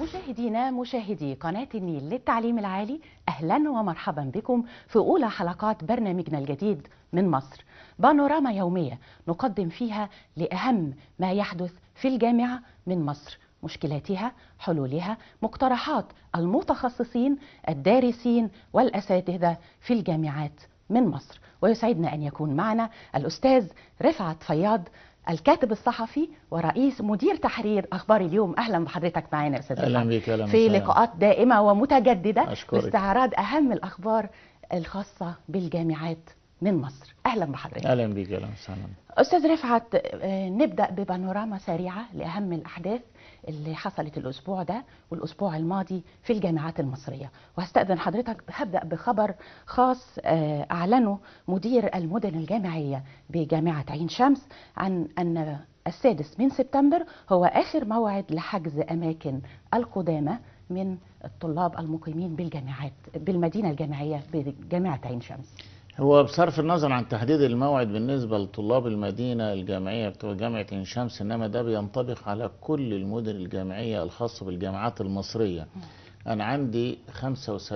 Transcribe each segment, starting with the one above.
مشاهدينا مشاهدي قناة النيل للتعليم العالي أهلا ومرحبا بكم في أولى حلقات برنامجنا الجديد من مصر بانوراما يومية نقدم فيها لأهم ما يحدث في الجامعة من مصر مشكلاتها حلولها مقترحات المتخصصين الدارسين والأساتذة في الجامعات من مصر ويسعدنا أن يكون معنا الأستاذ رفعت فياض الكاتب الصحفي ورئيس مدير تحرير اخبار اليوم اهلا بحضرتك معنا استاذ اهلا رفعت. بك اهلا في وسهلا. لقاءات دائمه ومتجدده أشكرك. باستعراض اهم الاخبار الخاصه بالجامعات من مصر اهلا بحضرتك اهلا بك اهلا وسهلا استاذ رفعت آه، نبدا ببانوراما سريعه لاهم الاحداث اللي حصلت الاسبوع ده والاسبوع الماضي في الجامعات المصريه وهستاذن حضرتك هبدا بخبر خاص آه، اعلنه مدير المدن الجامعيه بجامعه عين شمس عن ان السادس من سبتمبر هو اخر موعد لحجز اماكن القدامى من الطلاب المقيمين بالجامعات بالمدينه الجامعيه بجامعه عين شمس هو بصرف النظر عن تحديد الموعد بالنسبه لطلاب المدينه الجامعيه بتوع جامعه عين شمس انما ده بينطبق على كل المدن الجامعيه الخاصه بالجامعات المصريه انا عندي 75%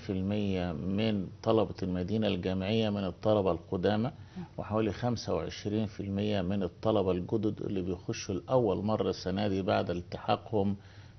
من طلبه المدينه الجامعيه من الطلبه القدامى وحوالي 25% من الطلبه الجدد اللي بيخشوا لاول مره السنه دي بعد التحاقهم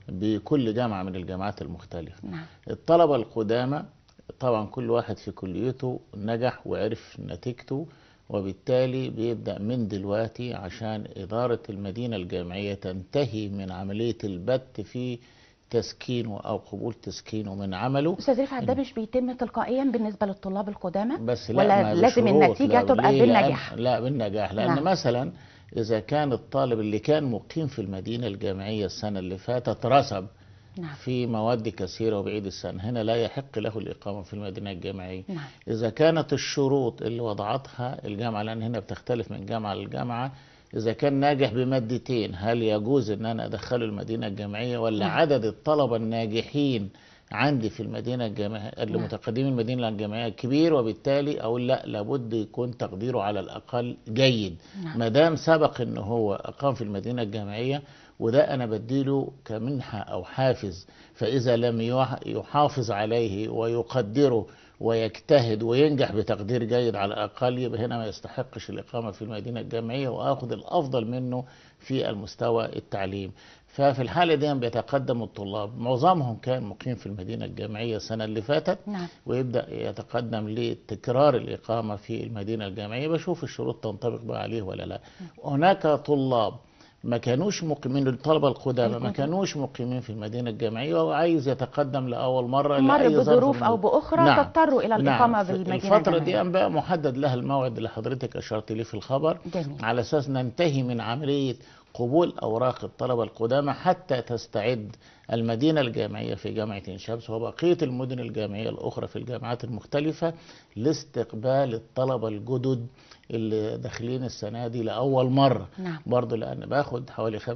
بكل جامعه من الجامعات المختلفه نعم الطلبة القدامى طبعا كل واحد في كليته نجح وعرف نتيجته وبالتالي بيبدأ من دلوقتي عشان إدارة المدينة الجامعية تنتهي من عملية البت في تسكينه أو قبول تسكينه من عمله استاذ رفعت ده مش بيتم تلقائيا بالنسبه للطلاب القدامى بس لا ولا ما لازم بشروط، النتيجه لا، تبقى ليه؟ بالنجاح لأن لا بالنجاح لأن نعم. مثلا إذا كان الطالب اللي كان مقيم في المدينة الجامعية السنة اللي فاتت رسب نعم في مواد كثيرة وبعيد السنة هنا لا يحق له الإقامة في المدينة الجامعية نعم إذا كانت الشروط اللي وضعتها الجامعة لأن هنا بتختلف من جامعة لجامعة إذا كان ناجح بمادتين هل يجوز إن أنا أدخله المدينة الجامعية ولا نعم. عدد الطلبة الناجحين عندي في المدينة الجامعية اللي نعم. متقدمين المدينة الجامعية كبير وبالتالي أقول لا لابد يكون تقديره على الأقل جيد نعم. ما دام سبق إن هو أقام في المدينة الجامعية وده أنا بديله كمنحة أو حافز فإذا لم يح- يحافظ عليه ويقدره ويجتهد وينجح بتقدير جيد على الأقل يبقى هنا ما يستحقش الإقامة في المدينة الجامعية وآخذ الأفضل منه في المستوى التعليم ففي الحالة دي بيتقدم الطلاب معظمهم كان مقيم في المدينة الجامعية السنة اللي فاتت نعم ويبدأ يتقدم لتكرار الإقامة في المدينة الجامعية بشوف الشروط تنطبق بقى عليه ولا لا هناك طلاب ما كانوش مقيمين الطلبة القدامى ما القدامى. كانوش مقيمين في المدينة الجامعية وعايز يتقدم لأول مرة مر لأي ظرف بظروف من او الظروف. باخرى نعم. تضطروا الى الاقامه نعم. بالمدينه الفترة دي الجامعية. بقى محدد لها الموعد اللي حضرتك أشرت ليه في الخبر جميل على أساس ننتهي من عملية قبول أوراق الطلبة القدامى حتى تستعد المدينة الجامعية في جامعة عين شمس وبقية المدن الجامعية الأخرى في الجامعات المختلفة لاستقبال الطلبة الجدد اللي داخلين السنة دي لأول مرة نعم برضه لأن باخد حوالي 25%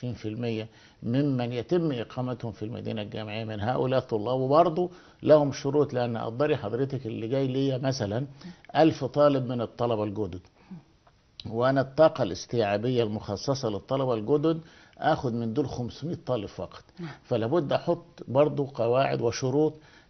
ممن يتم إقامتهم في المدينة الجامعية من هؤلاء الطلاب وبرضه لهم شروط لأن قدري حضرتك اللي جاي ليا مثلا ألف طالب من الطلبة الجدد وأنا الطاقة الاستيعابية المخصصة للطلبة الجدد آخد من دول 500 طالب فقط نعم. فلابد أحط برضه قواعد وشروط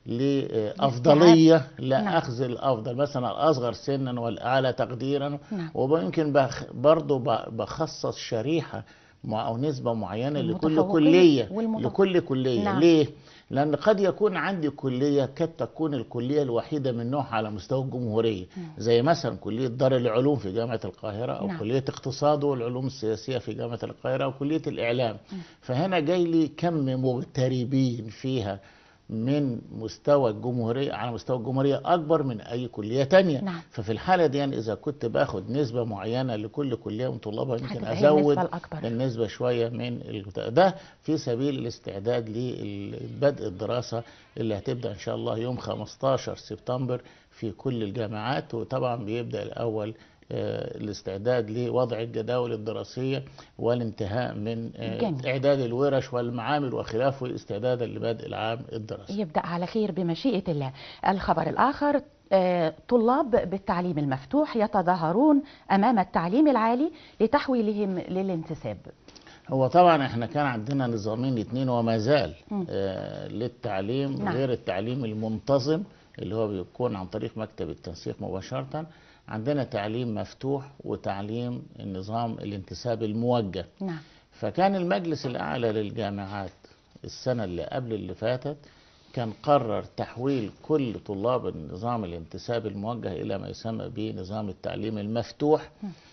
لأفضلية لأخذ الأفضل مثلا الأصغر سنا والأعلى تقديرا نعم ويمكن بخ برضه ب- بخصص شريحة مع أو نسبة معينة لكل المتفوقين كلية والمتفوق- لكل كلية نعم. ليه؟ لأن قد يكون عندي كلية قد تكون الكلية الوحيدة من نوعها على مستوى الجمهورية نعم. زي مثلا كلية دار العلوم في جامعة القاهرة أو نعم. كلية اقتصاد والعلوم السياسية في جامعة القاهرة أو كلية الإعلام نعم. فهنا جاي لي كم مغتربين فيها من مستوى الجمهورية على مستوى الجمهورية أكبر من أي كلية تانية نعم. ففي الحالة دي يعني إذا كنت باخد نسبة معينة لكل كلية من طلابها يمكن هتبقى هي أزود النسبة الأكبر. النسبة شوية من البتاع. ده في سبيل الاستعداد لبدء الدراسة اللي هتبدأ إن شاء الله يوم 15 سبتمبر في كل الجامعات وطبعا بيبدأ الأول آه، الاستعداد لوضع الجداول الدراسية والانتهاء من آه، جميل. إعداد الورش والمعامل وخلافه استعدادا لبدء العام الدراسي يبدأ على خير بمشيئة الله الخبر الآخر آه، طلاب بالتعليم المفتوح يتظاهرون أمام التعليم العالي لتحويلهم للانتساب هو طبعا احنا كان عندنا نظامين اتنين وما زال مم. آه للتعليم نعم. غير التعليم المنتظم اللي هو بيكون عن طريق مكتب التنسيق مباشرة عندنا تعليم مفتوح وتعليم النظام الانتساب الموجه نعم فكان المجلس الأعلى للجامعات السنة اللي قبل اللي فاتت كان قرر تحويل كل طلاب النظام الانتساب الموجه إلى ما يسمى بنظام التعليم المفتوح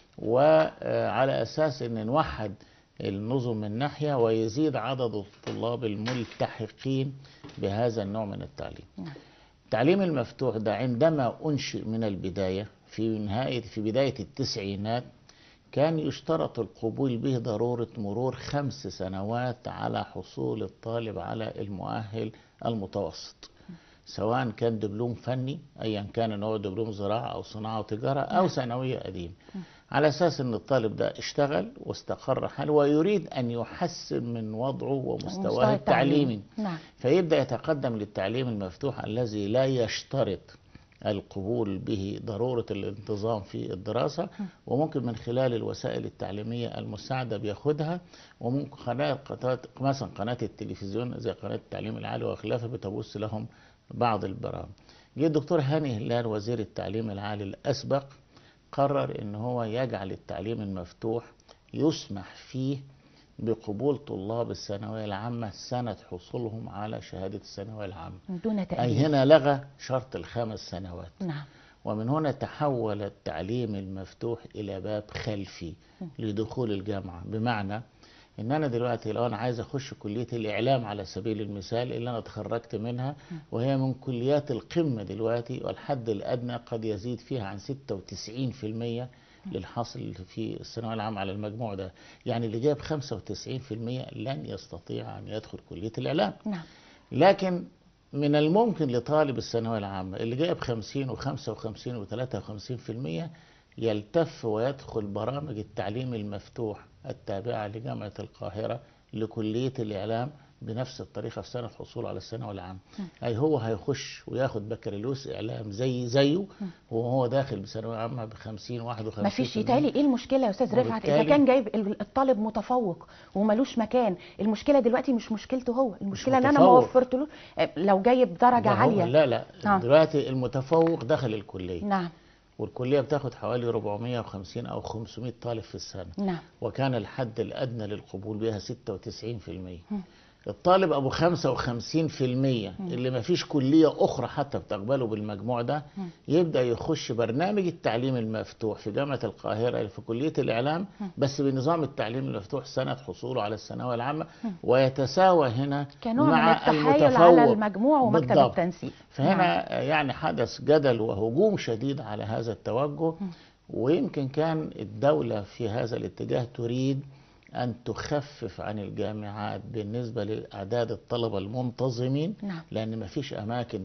وعلى أساس أن نوحد النظم من ناحية ويزيد عدد الطلاب الملتحقين بهذا النوع من التعليم نعم. التعليم المفتوح ده عندما أنشئ من البداية في نهاية في بداية التسعينات كان يشترط القبول به ضرورة مرور خمس سنوات على حصول الطالب على المؤهل المتوسط سواء كان دبلوم فني ايا كان نوع دبلوم زراعه او صناعه وتجاره او ثانويه قديم على اساس ان الطالب ده اشتغل واستقر حاله ويريد ان يحسن من وضعه مستوى ومستواه التعليمي نعم فيبدا يتقدم للتعليم المفتوح الذي لا يشترط القبول به ضرورة الانتظام في الدراسة وممكن من خلال الوسائل التعليمية المساعدة بياخدها وممكن قناة قناة مثلا قناة التلفزيون زي قناة التعليم العالي وخلافه بتبث لهم بعض البرامج. جه الدكتور هاني هلال وزير التعليم العالي الأسبق قرر ان هو يجعل التعليم المفتوح يسمح فيه بقبول طلاب الثانوية العامة سنة حصولهم على شهادة الثانوية العامة من دون أي تأديب هنا لغى شرط الخمس سنوات نعم ومن هنا تحول التعليم المفتوح إلى باب خلفي لدخول الجامعة بمعنى إن أنا دلوقتي لو أنا عايز أخش كلية الإعلام على سبيل المثال اللي أنا اتخرجت منها وهي من كليات القمة دلوقتي والحد الأدنى قد يزيد فيها عن 96% للحصل في الثانوية العامة على المجموع ده يعني اللي جاب 95% لن يستطيع أن يدخل كلية الإعلام نعم لكن من الممكن لطالب الثانوية العامة اللي جايب 50 و55 و53% يلتف ويدخل برامج التعليم المفتوح التابعة لجامعة القاهرة لكلية الإعلام بنفس الطريقة في سنة حصوله على الثانوية العامة أي هو هيخش وياخد بكالوريوس إعلام زي زيه وهو داخل بثانوية عامة ب 50 51 ما فيش يتهيألي ايه المشكله يا استاذ رفعت اذا وبالتالي- كان جايب ال- الطالب متفوق وملوش مكان المشكله دلوقتي مش مشكلته هو المشكله ان انا ما متفوق. وفرتلوش آه، لو جايب درجه ده هو- عاليه لا لا آه. دلوقتي المتفوق دخل الكلية نعم والكلية بتاخد حوالي 450 أو 500 طالب في السنة نعم وكان الحد الأدنى للقبول بها 96% الطالب أبو 55% اللي ما فيش كلية أخرى حتى بتقبله بالمجموع ده يبدأ يخش برنامج التعليم المفتوح في جامعة القاهرة في كلية الإعلام بس بنظام التعليم المفتوح سنة حصوله على الثانوية العامة ويتساوى هنا كنوع من مع التحايل المتفوق على المجموع ومكتب بالضبط. التنسيق فهنا يعني حدث جدل وهجوم شديد على هذا التوجه ويمكن كان الدولة في هذا الاتجاه تريد أن تخفف عن الجامعات بالنسبة لأعداد الطلبة المنتظمين نعم. لأن ما فيش أماكن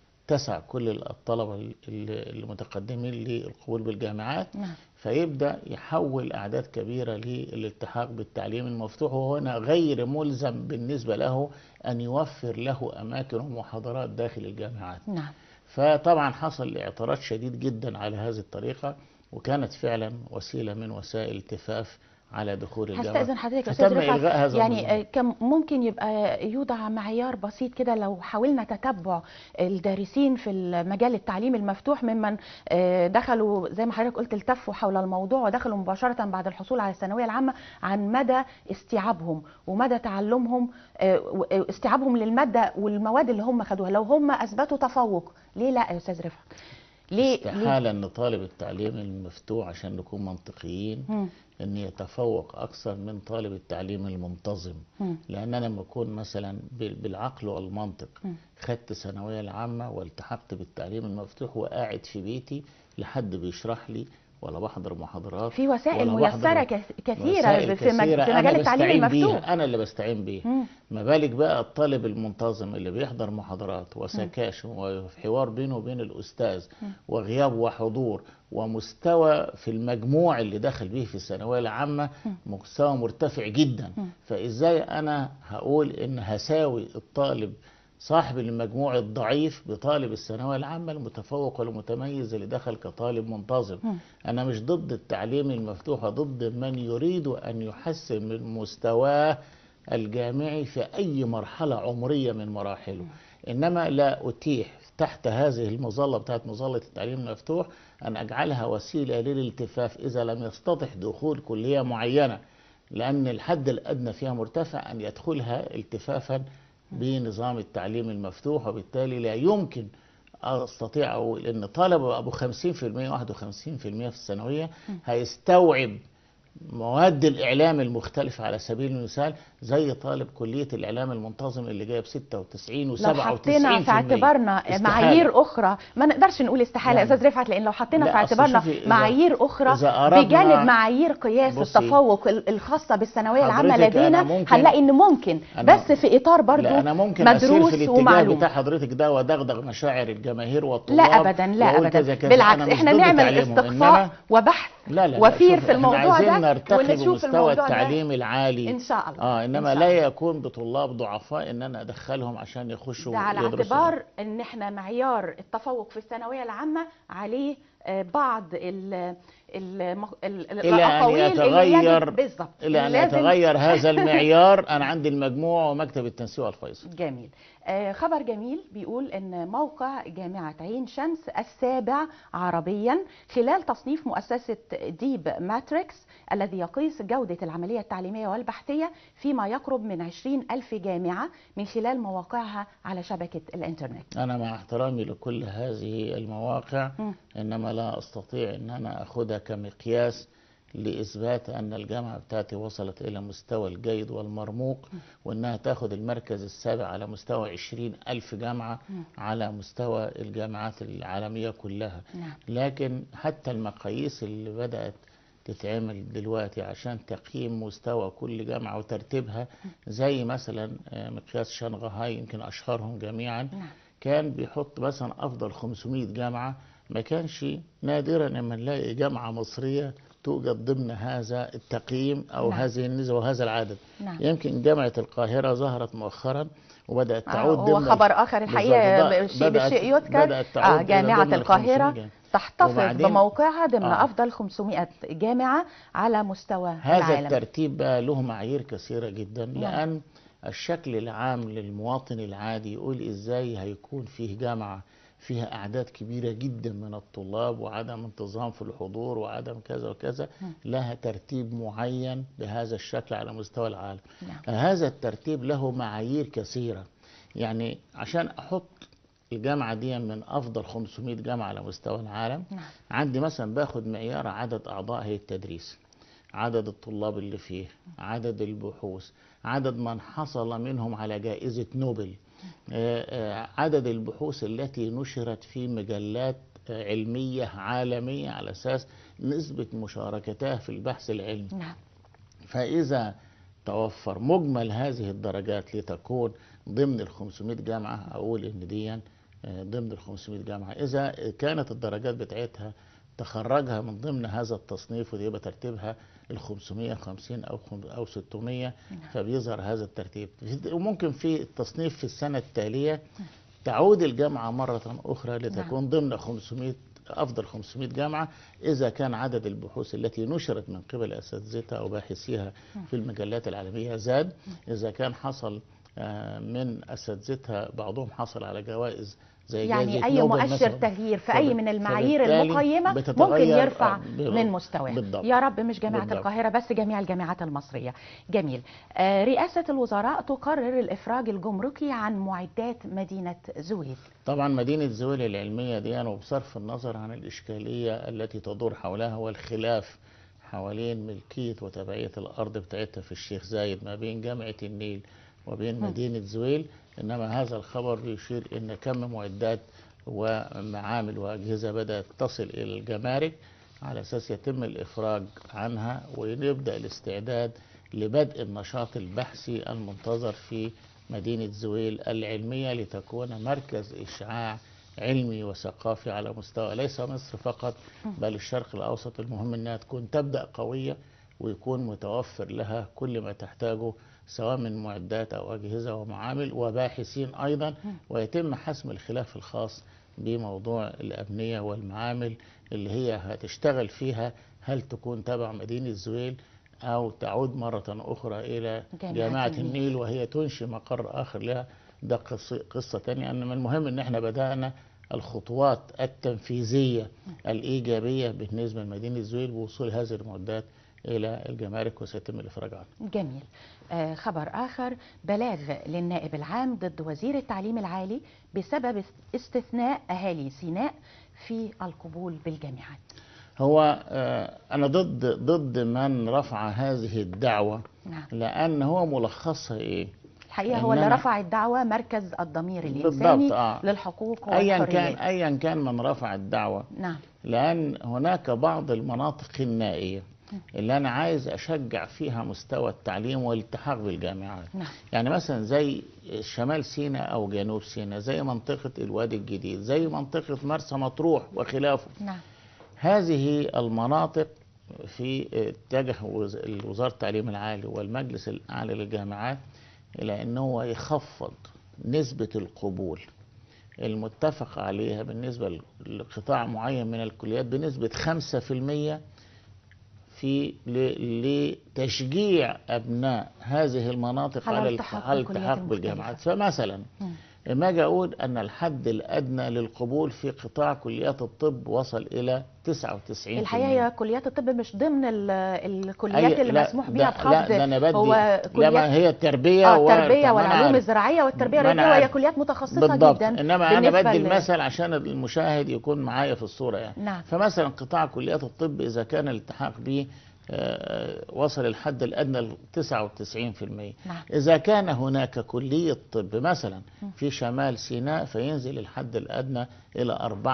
تسع كل الطلبة ال- المتقدمين للقبول بالجامعات نعم. فيبدأ يحول أعداد كبيرة للالتحاق بالتعليم المفتوح وهنا غير ملزم بالنسبة له أن يوفر له أماكن ومحاضرات داخل الجامعات نعم فطبعا حصل اعتراض شديد جدا على هذه الطريقة وكانت فعلا وسيلة من وسائل التفاف على دخول الجامعة هستأذن حضرتك يا استاذ فتم رفعت إلغاء هذا يعني النظام. آه، كم ممكن يبقى يوضع معيار بسيط كده لو حاولنا تتبع الدارسين في المجال التعليم المفتوح ممن آه، دخلوا زي ما حضرتك قلت التفوا حول الموضوع ودخلوا مباشرة بعد الحصول على الثانوية العامة عن مدى استيعابهم ومدى تعلمهم آه، واستيعابهم للمادة والمواد اللي هم خدوها لو هم أثبتوا تفوق ليه لا يا استاذ رفعت ليه ليه استحالة أن طالب التعليم المفتوح عشان نكون منطقيين مم. أن يتفوق أكثر من طالب التعليم المنتظم مم. لأن أنا لما أكون مثلا بال- بالعقل والمنطق مم. خدت الثانوية العامة والتحقت بالتعليم المفتوح وقاعد في بيتي لحد بيشرح لي ولا بحضر محاضرات في وسائل ولا بحضر ميسرة كث- كثيرة وسائل في مج- كثيرة في أنا مجال التعليم بستعين المفتوح بيها أنا اللي بستعين بيها مم. ما بالك بقى الطالب المنتظم اللي بيحضر محاضرات وسكاشن وحوار بينه وبين الأستاذ وغياب وحضور ومستوى في المجموع اللي دخل به في الثانوية العامة مستوى مرتفع جدا فإزاي أنا هقول إن هساوي الطالب صاحب المجموع الضعيف بطالب الثانويه العامه المتفوق والمتميز اللي دخل كطالب منتظم مم. انا مش ضد التعليم المفتوح ضد من يريد ان يحسن من مستواه الجامعي في اي مرحله عمريه من مراحله انما لا اتيح تحت هذه المظله بتاعت مظله التعليم المفتوح ان اجعلها وسيله للالتفاف اذا لم يستطع دخول كليه معينه لان الحد الادنى فيها مرتفع ان يدخلها التفافا بنظام التعليم المفتوح وبالتالي لا يمكن استطيع اقول ان طالب ابو 50% 51% في الثانويه هيستوعب مواد الاعلام المختلفه على سبيل المثال زي طالب كليه الاعلام المنتظم اللي جايب 96 و97% لو حطينا في اعتبارنا استحالة. معايير اخرى ما نقدرش نقول استحاله يا يعني- استاذ رفعت لان لو حطينا لا، في أصل اعتبارنا شوفي إذا- معايير اخرى إذا أردنا- بجانب معايير قياس بصي، التفوق ال- الخاصه بالثانويه العامه حضرتك أنا لدينا ممكن- هنلاقي ان ممكن أنا- بس في اطار برضو لا انا ممكن اسير مدروس في الاتجاه ومعلوم بتاع حضرتك ده ودغدغ مشاعر الجماهير لا والطلاب ابدا لا وأقول ابدا كذا كذا. بالعكس أنا مش احنا ضد نعمل تعليمهم، استقصاء إنما- وبحث لا لا لا وفير شوف، في الموضوع احنا عايزين ده نرتقي ونشوف بمستوى الموضوع ده التعليم العالي ان شاء الله اه إن انما شاء لا الله. يكون بطلاب ضعفاء ان انا ادخلهم عشان يخشوا ده على يدرسوا. اعتبار ان احنا معيار التفوق في الثانويه العامه عليه آه، بعض ال ال ال الى ان الاقاويل اللي يتغير يجب بالظبط الى ان لازم- يتغير هذا المعيار انا عندي المجموع ومكتب التنسيق والفيصل جميل آه، خبر جميل بيقول ان موقع جامعه عين شمس السابع عربيا خلال تصنيف مؤسسه ديب ماتريكس الذي يقيس جوده العمليه التعليميه والبحثيه فيما يقرب من 20 الف جامعه من خلال مواقعها على شبكه الانترنت انا مع احترامي لكل هذه المواقع مم. انما لا استطيع ان انا اخذها كمقياس لاثبات ان الجامعه بتاعتي وصلت الى مستوى الجيد والمرموق وانها تاخذ المركز السابع على مستوى 20 الف جامعه مم. على مستوى الجامعات العالميه كلها نعم لكن حتى المقاييس اللي بدات تتعمل دلوقتي عشان تقييم مستوى كل جامعه وترتيبها زي مثلا آه، مقياس شنغهاي يمكن اشهرهم جميعا نعم كان بيحط مثلا افضل 500 جامعه ما كانش نادرا لما نلاقي جامعه مصريه توجد ضمن هذا التقييم او نعم. هذه النسبه وهذا العدد نعم يمكن جامعه القاهره ظهرت مؤخرا وبدات آه، تعود هو ضمن خبر اخر الحقيقه بالظبط. بالشيء, بدأت- بالشيء يذكر بدأت آه تعود إلى جامعه ضمن ال القاهره 500 جامعة. تحتفظ وبعدين- بموقعها ضمن آه. افضل 500 جامعه على مستوى هذا العالم الترتيب بقى له معايير كثيرة جدا نعم. لأن الشكل العام للمواطن العادي يقول إزاي هيكون فيه جامعة فيها أعداد كبيرة جدا من الطلاب وعدم انتظام في الحضور وعدم كذا وكذا نعم. لها ترتيب معين بهذا الشكل على مستوى العالم نعم هذا الترتيب له معايير كثيرة يعني عشان أحط الجامعة دي من أفضل 500 جامعة على مستوى العالم نعم عندي مثلا باخد معيار عدد اعضاء هيئه التدريس عدد الطلاب اللي فيه عدد البحوث عدد من حصل منهم على جائزه نوبل آه، آه، عدد البحوث التي نشرت في مجلات آه، علميه عالميه على اساس نسبه مشاركتها في البحث العلمي نعم فإذا توفر مجمل هذه الدرجات لتكون ضمن ال 500 جامعة أقول إن دي آه، ضمن ال 500 جامعة إذا كانت الدرجات بتاعتها تخرجها من ضمن هذا التصنيف ودي يبقى ترتيبها ال 550 أو خم- أو 600 فبيظهر هذا الترتيب وممكن في التصنيف في السنة التالية تعود الجامعة مرة أخرى لتكون ضمن 500 أفضل 500 جامعة إذا كان عدد البحوث التي نشرت من قبل أساتذتها أو باحثيها في المجلات العالمية زاد إذا كان حصل آه، من أساتذتها بعضهم حصل على جوائز زي يعني جائزة اي نوبل مؤشر مثلاً. تغيير في اي فب- من المعايير فبالتالي المقيمه ممكن بتتغير، يرفع آه، ب- من مستواه بالضبط. يا رب مش جامعه بالضبط. القاهره بس جميع الجامعات المصريه جميل آه، رئاسه الوزراء تقرر الافراج الجمركي عن معدات مدينه زويل طبعا مدينة زويل العلمية دي وبصرف النظر عن الإشكالية التي تدور حولها والخلاف حوالين ملكية وتبعية الأرض بتاعتها في الشيخ زايد ما بين جامعة النيل وبين مدينة زويل إنما هذا الخبر بيشير إن كم معدات ومعامل وأجهزة بدأت تصل إلى الجمارك على أساس يتم الإفراج عنها ونبدأ الاستعداد لبدء النشاط البحثي المنتظر في مدينة زويل العلمية لتكون مركز إشعاع علمي وثقافي على مستوى ليس مصر فقط بل الشرق الأوسط المهم أنها تكون تبدأ قوية ويكون متوفر لها كل ما تحتاجه سواء من معدات أو أجهزة ومعامل وباحثين أيضا ويتم حسم الخلاف الخاص بموضوع الأبنية والمعامل اللي هي هتشتغل فيها هل تكون تبع مدينة زويل أو تعود مرة أخرى إلى جامعة جامعة النيل. النيل وهي تنشئ مقر آخر لها ده قصة, قصة تانية أنما المهم أن احنا بدأنا الخطوات التنفيذية الإيجابية بالنسبة لمدينة زويل بوصول هذه المعدات إلى الجمارك وسيتم الإفراج عنها جميل آه خبر آخر بلاغ للنائب العام ضد وزير التعليم العالي بسبب استثناء أهالي سيناء في القبول بالجامعات هو آه، أنا ضد ضد من رفع هذه الدعوة نعم لأن هو ملخصها إيه؟ الحقيقة هو اللي إنما- رفع الدعوة مركز الضمير بالضبط، الإنساني آه. للحقوق أيا كان والحريات أيا كان من رفع الدعوة نعم لأن هناك بعض المناطق النائية اللي أنا عايز أشجع فيها مستوى التعليم والالتحاق بالجامعات نعم يعني مثلا زي شمال سيناء أو جنوب سيناء زي منطقة الوادي الجديد زي منطقة مرسى مطروح وخلافه نعم هذه المناطق في اتجه وز- وزارة التعليم العالي والمجلس الأعلى للجامعات إلى أنه يخفض نسبة القبول المتفق عليها بالنسبة لقطاع معين من الكليات بنسبة 5% في ل- لتشجيع أبناء هذه المناطق على على الالتحاق الالتحاق بالكليات الالتحاق المختلفة. بالجامعات فمثلا مم. ما اجي اقول ان الحد الادنى للقبول في قطاع كليات الطب وصل الى 99 الحقيقة هي كليات الطب مش ضمن ال- الكليات أي- اللي لا، مسموح ده- بيها لا بخفض ده انا بدي هو لا ما كليات هي التربيه اه التربية و- ما أنا والعلوم عارف. الزراعية والتربية ما أنا الرياضية وهي عارف. كليات متخصصة بالضبط جدا انما انا بالنسبة بدي ل- المثل عشان المشاهد يكون معايا في الصوره يعني نعم فمثلا قطاع كليات الطب اذا كان الالتحاق به آه، وصل الحد الادنى ل 99% نعم إذا كان هناك كلية طب مثلا في شمال سيناء فينزل الحد الأدنى إلى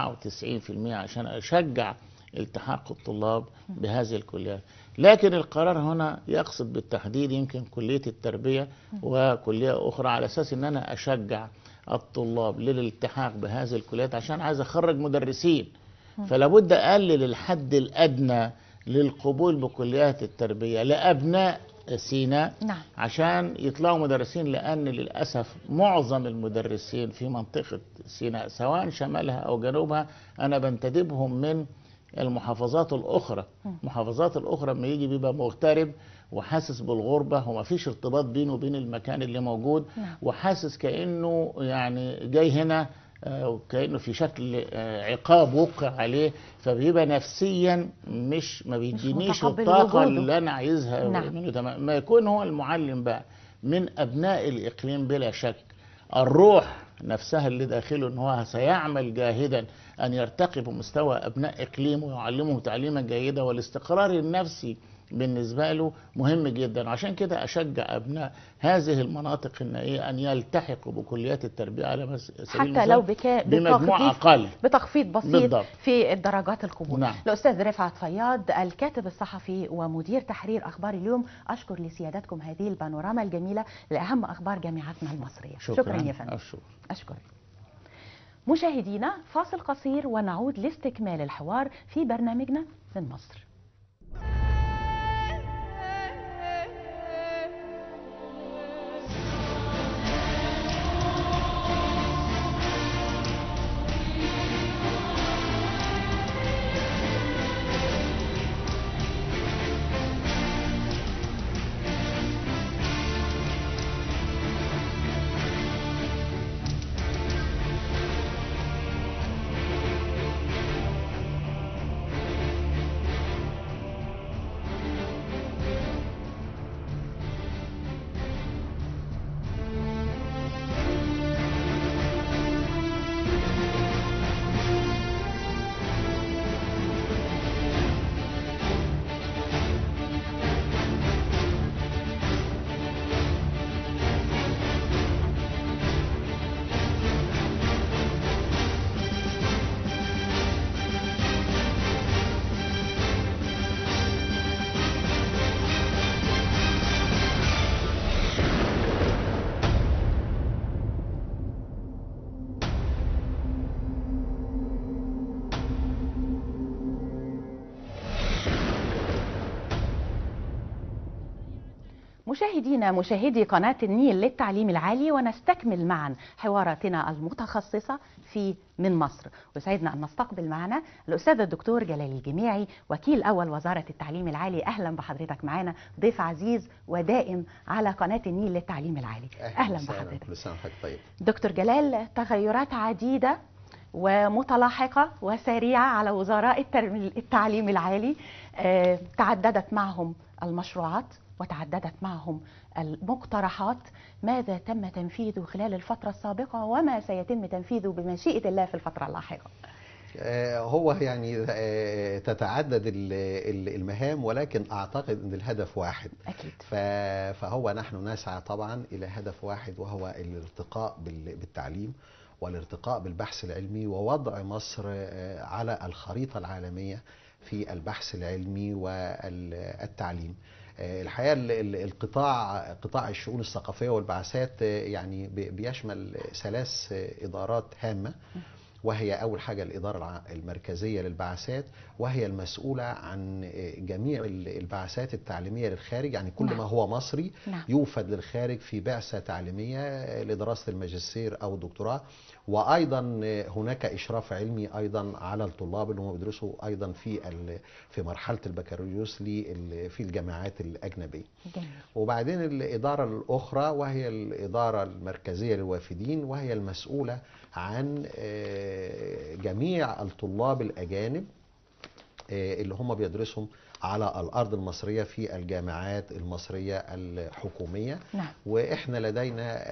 94% عشان أشجع التحاق الطلاب بهذه الكليات لكن القرار هنا يقصد بالتحديد يمكن كلية التربية وكلية أخرى على أساس أن أنا أشجع الطلاب للالتحاق بهذه الكليات عشان عايز أخرج مدرسين فلا بد أقلل الحد الأدنى للقبول بكليات التربية لأبناء سيناء نعم عشان يطلعوا مدرسين لأن للأسف معظم المدرسين في منطقة سيناء سواء شمالها أو جنوبها أنا بنتدبهم من المحافظات الأخرى المحافظات الأخرى لما يجي بيبقى مغترب وحاسس بالغربة وما فيش ارتباط بينه وبين المكان اللي موجود نعم. وحاسس كأنه يعني جاي هنا آه، وكأنه في شكل آه، عقاب وقع عليه فبيبقى نفسيا مش ما بيدينيش متقبل الطاقة وجوده. اللي أنا عايزها نعم. منه تمام ما يكون هو المعلم بقى من أبناء الإقليم بلا شك الروح نفسها اللي داخله ان هو سيعمل جاهدا ان يرتقي بمستوى ابناء اقليمه ويعلمهم تعليما جيدا والاستقرار النفسي بالنسبه له مهم جدا عشان كده اشجع ابناء هذه المناطق النائيه ان يلتحقوا بكليات التربيه على مس- سبيل حتى المثال لو بكا بمجموع بتخفيض اقل بتخفيض بسيط بالضبط. في الدرجات القبول نعم. الأستاذ رفعت فياض الكاتب الصحفي ومدير تحرير أخبار اليوم أشكر لسيادتكم هذه البانوراما الجميلة لأهم أخبار جامعاتنا المصرية شكرا يا فندم الشكر. أشكرك مشاهدينا فاصل قصير ونعود لاستكمال الحوار في برنامجنا من مصر مشاهدينا مشاهدي قناة النيل للتعليم العالي ونستكمل معا حواراتنا المتخصصة في من مصر ويسعدنا أن نستقبل معنا الأستاذ الدكتور جلال الجميعي وكيل أول وزارة التعليم العالي أهلا بحضرتك معنا ضيف عزيز ودائم على قناة النيل للتعليم العالي أهلا وسهلا. بحضرتك كل سنه وحضرتك طيب دكتور جلال تغيرات عديدة ومتلاحقة وسريعة على وزراء الترم- التعليم العالي آه، تعددت معهم المشروعات وتعددت معهم المقترحات ماذا تم تنفيذه خلال الفترة السابقة وما سيتم تنفيذه بمشيئة الله في الفترة اللاحقة آه، هو يعني آه، تتعدد ال- ال- المهام ولكن اعتقد ان الهدف واحد أكيد ف- فهو نحن نسعى طبعا الى هدف واحد وهو الارتقاء بال- بالتعليم والارتقاء بالبحث العلمي ووضع مصر آه، على الخريطه العالميه في البحث العلمي والتعليم آه، الحقيقه ال- ال- القطاع قطاع الشؤون الثقافيه والبعثات آه، يعني بي- بيشمل ثلاث آه، ادارات هامه وهي أول حاجة الإدارة الع- المركزية للبعثات وهي المسؤولة عن جميع ال- البعثات التعليمية للخارج يعني كل نعم. ما هو مصري نعم. يوفد للخارج في بعثة تعليمية لدراسة الماجستير أو الدكتوراه وأيضا هناك إشراف علمي أيضا على الطلاب اللي هم بيدرسوا أيضا في ال- في مرحلة البكالوريوس لل- في الجامعات الأجنبية جميل وبعدين الإدارة الأخرى وهي الإدارة المركزية للوافدين وهي المسؤولة عن آه، جميع الطلاب الأجانب آه، اللي هم بيدرسهم على الأرض المصرية في الجامعات المصرية الحكومية نعم واحنا لدينا آه،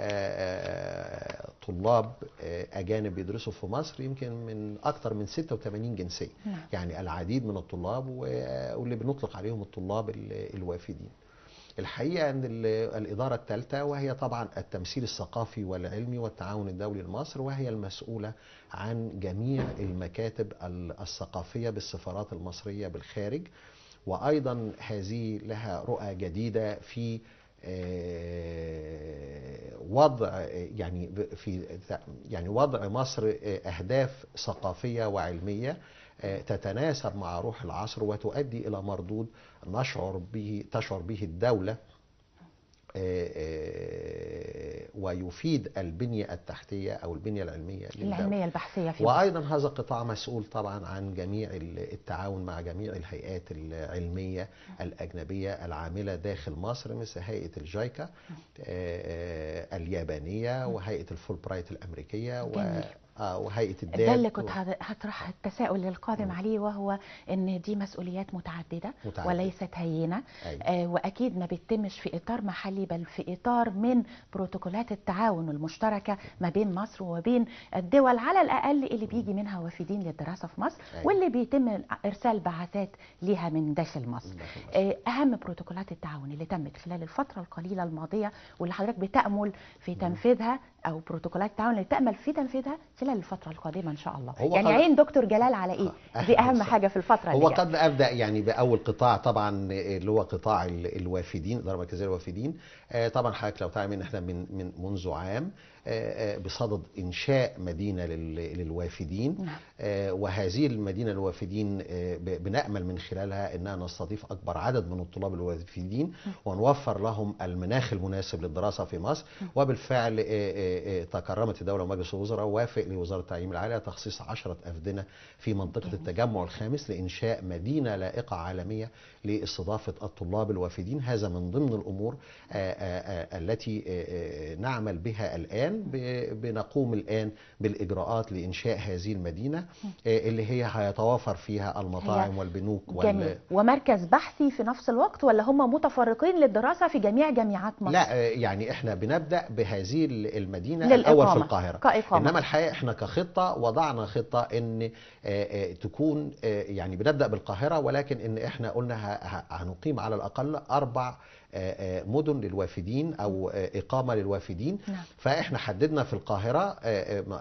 آه، طلاب آه، اجانب بيدرسوا في مصر يمكن من اكثر من 86 جنسيه نعم. يعني العديد من الطلاب و- واللي بنطلق عليهم الطلاب ال- الوافدين الحقيقه ان ال- الاداره الثالثه وهي طبعا التمثيل الثقافي والعلمي والتعاون الدولي لمصر وهي المسؤوله عن جميع المكاتب ال- الثقافيه بالسفارات المصريه بالخارج وايضا هذه لها رؤى جديده في آه، وضع آه، يعني ب- في يعني وضع مصر آه، اهداف ثقافيه وعلميه آه، تتناسب مع روح العصر وتؤدي الى مردود نشعر به تشعر به الدوله آه، آه، ويفيد البنيه التحتيه او البنيه العلميه للدوله العلمية البحثية في مصر. وايضا هذا القطاع مسؤول طبعا عن جميع ال- التعاون مع جميع الهيئات العلميه الاجنبيه العامله داخل مصر مثل هيئه الجايكا آه، آه، اليابانيه وهيئه الفول برايت الامريكيه و- جميل. آه، وهيئه الداب ده اللي كنت هت- هطرح التساؤل القادم عليه وهو ان دي مسؤوليات متعدده, متعددة. وليست هينه أيوة. آه واكيد ما بتتمش في اطار محلي بل في اطار من بروتوكولات التعاون المشتركه ما بين مصر وبين الدول على الاقل اللي بيجي منها وافدين للدراسه في مصر أيوة. واللي بيتم ارسال بعثات ليها من داخل مصر من داخل مصر. آه، اهم بروتوكولات التعاون اللي تمت خلال الفتره القليله الماضيه واللي حضرتك بتامل في تنفيذها او بروتوكولات التعاون اللي تامل في تنفيذها خلال الفتره القادمه ان شاء الله هو يعني قد- عين دكتور جلال على ايه دي اهم بالظبط. حاجه في الفتره هو اللي جايه قد ابدا يعني باول قطاع طبعا اللي هو قطاع ال- الوافدين الاداره المركزيه للوافدين آه، طبعا حضرتك لو تعلم ان احنا من من منذ عام آه، آه، بصدد انشاء مدينه لل- للوافدين نعم. آه، وهذه المدينه للوافدين آه، ب- بنامل من خلالها انها نستضيف اكبر عدد من الطلاب الوافدين ونوفر لهم المناخ المناسب للدراسه في مصر وبالفعل آه، آه، آه، تكرمت الدوله ومجلس الوزراء وافق لوزاره التعليم العالي تخصيص 10 افدنه في منطقه التجمع الخامس لانشاء مدينه لائقه عالميه لاستضافه الطلاب الوافدين هذا من ضمن الامور آه، آه، آه، التي آه، آه، نعمل بها الان ب- بنقوم الان بالاجراءات لانشاء هذه المدينه آه، اللي هي هيتوافر فيها المطاعم والبنوك جميل ومركز بحثي في نفس الوقت ولا هم متفرقين للدراسه في جميع جامعات مصر لا آه، يعني احنا بنبدا بهذه المدينه للإقامة، الاول في القاهره كإقامة. انما الحقيقه احنا كخطه وضعنا خطه ان آه، آه، تكون آه، يعني بنبدا بالقاهره ولكن ان احنا قلنا ه- ه- هنقيم على الاقل اربع آه، آه، مدن للوافدين او آه، اقامه للوافدين نعم. فاحنا حددنا في القاهره آه، آه، آه،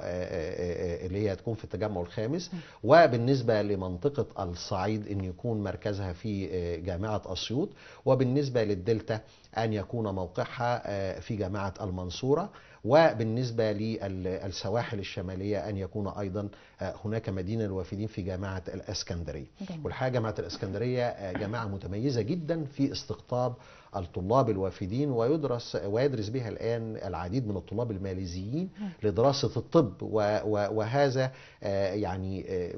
آه، اللي هي هتكون في التجمع الخامس وبالنسبه لمنطقه الصعيد ان يكون مركزها في آه، جامعه اسيوط وبالنسبه للدلتا ان يكون موقعها آه، في جامعه المنصوره وبالنسبه للسواحل الشماليه ان يكون ايضا آه، هناك مدينه للوافدين في جامعه الاسكندريه جميل. والحقيقه جامعه الاسكندريه آه، جامعه متميزه جدا في استقطاب الطلاب الوافدين ويدرس ويدرس بها الآن العديد من الطلاب الماليزيين لدراسة الطب و- و- وهذا آه، يعني آه،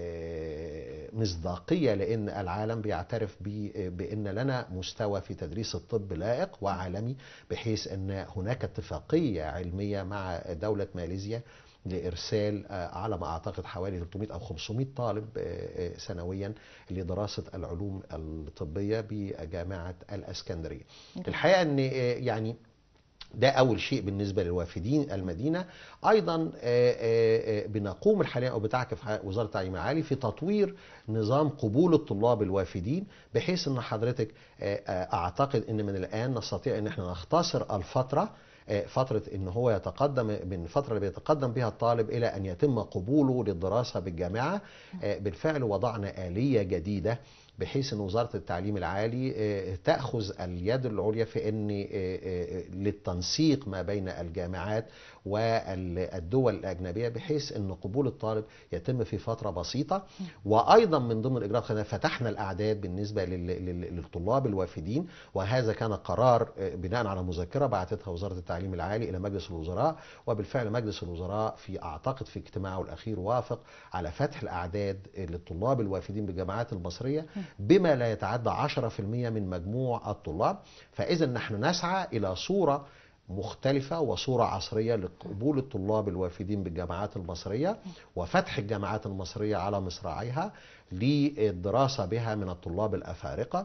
آه، مصداقية لأن العالم بيعترف ب- بأن لنا مستوى في تدريس الطب لائق وعالمي بحيث أن هناك اتفاقية علمية مع دولة ماليزيا لإرسال آه، على ما أعتقد حوالي 300 أو 500 طالب آه، آه، سنويا لدراسة العلوم الطبية بجامعة الأسكندرية الحقيقة أن آه، يعني ده أول شيء بالنسبة للوافدين المدينة أيضا آه، آه، آه، بنقوم حاليا أو بتعكف ح- وزارة التعليم العالي في تطوير نظام قبول الطلاب الوافدين بحيث أن حضرتك آه، آه، أعتقد أن من الآن نستطيع أن احنا نختصر الفترة آه، فترة ان هو يتقدم من الفترة اللي بيتقدم بها الطالب الى ان يتم قبوله للدراسة بالجامعة آه، بالفعل وضعنا آلية جديدة بحيث ان وزاره التعليم العالي آه، تاخذ اليد العليا في ان آه، آه، للتنسيق ما بين الجامعات والدول الاجنبيه بحيث ان قبول الطالب يتم في فتره بسيطه وايضا من ضمن الاجراءات خلينا فتحنا الاعداد بالنسبه لل- لل- للطلاب الوافدين وهذا كان قرار آه، بناء على مذكره بعثتها وزاره التعليم العالي الى مجلس الوزراء وبالفعل مجلس الوزراء في اعتقد في اجتماعه الاخير وافق على فتح الاعداد للطلاب الوافدين بالجامعات المصريه بما لا يتعدى 10% من مجموع الطلاب فاذا نحن نسعى الى صوره مختلفة وصورة عصرية لقبول الطلاب الوافدين بالجامعات المصرية وفتح الجامعات المصرية على مصراعيها للدراسة بها من الطلاب الأفارقة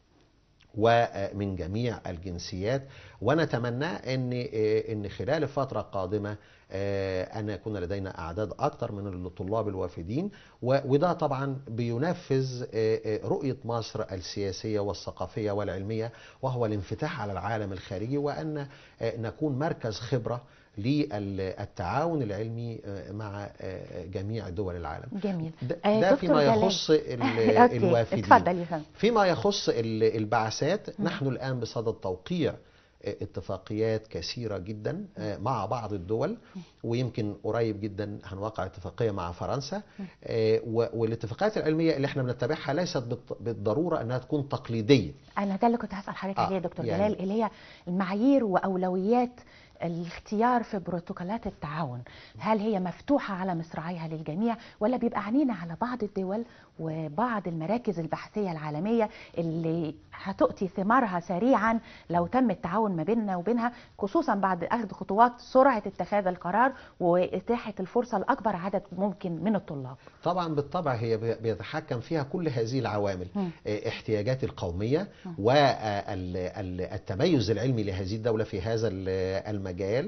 ومن جميع الجنسيات ونتمنى ان ان خلال فتره قادمه ان يكون لدينا اعداد اكثر من الطلاب الوافدين و- وده طبعا بينفذ رؤيه مصر السياسيه والثقافيه والعلميه وهو الانفتاح على العالم الخارجي وان نكون مركز خبره للتعاون العلمي مع جميع دول العالم جميل ده, آه، ده دكتور فيما جلال. يخص ال- أوكي، الوافدين اتفضل يا فندم فيما يخص ال- البعثات نحن الآن بصدد توقيع آه، اتفاقيات كثيرة جدا آه، مع بعض الدول ويمكن قريب جدا هنوقع اتفاقية مع فرنسا آه، و- والاتفاقات العلمية اللي احنا بنتبعها ليست بالط- بالضرورة انها تكون تقليدية انا ده اللي كنت هسال حضرتك آه، عليه يا دكتور يعني- جلال اللي هي المعايير واولويات الاختيار في بروتوكولات التعاون هل هي مفتوحة على مصراعيها للجميع ولا بيبقى عنينا على بعض الدول وبعض المراكز البحثية العالمية اللي هتؤتي ثمارها سريعا لو تم التعاون ما بيننا وبينها خصوصا بعد أخذ خطوات سرعة اتخاذ القرار وإتاحة الفرصة لأكبر عدد ممكن من الطلاب طبعا بالطبع هي بي- بيتحكم فيها كل هذه العوامل مم. آه، احتياجات القومية والتميز العلمي لهذه الدولة في هذا ال- المجال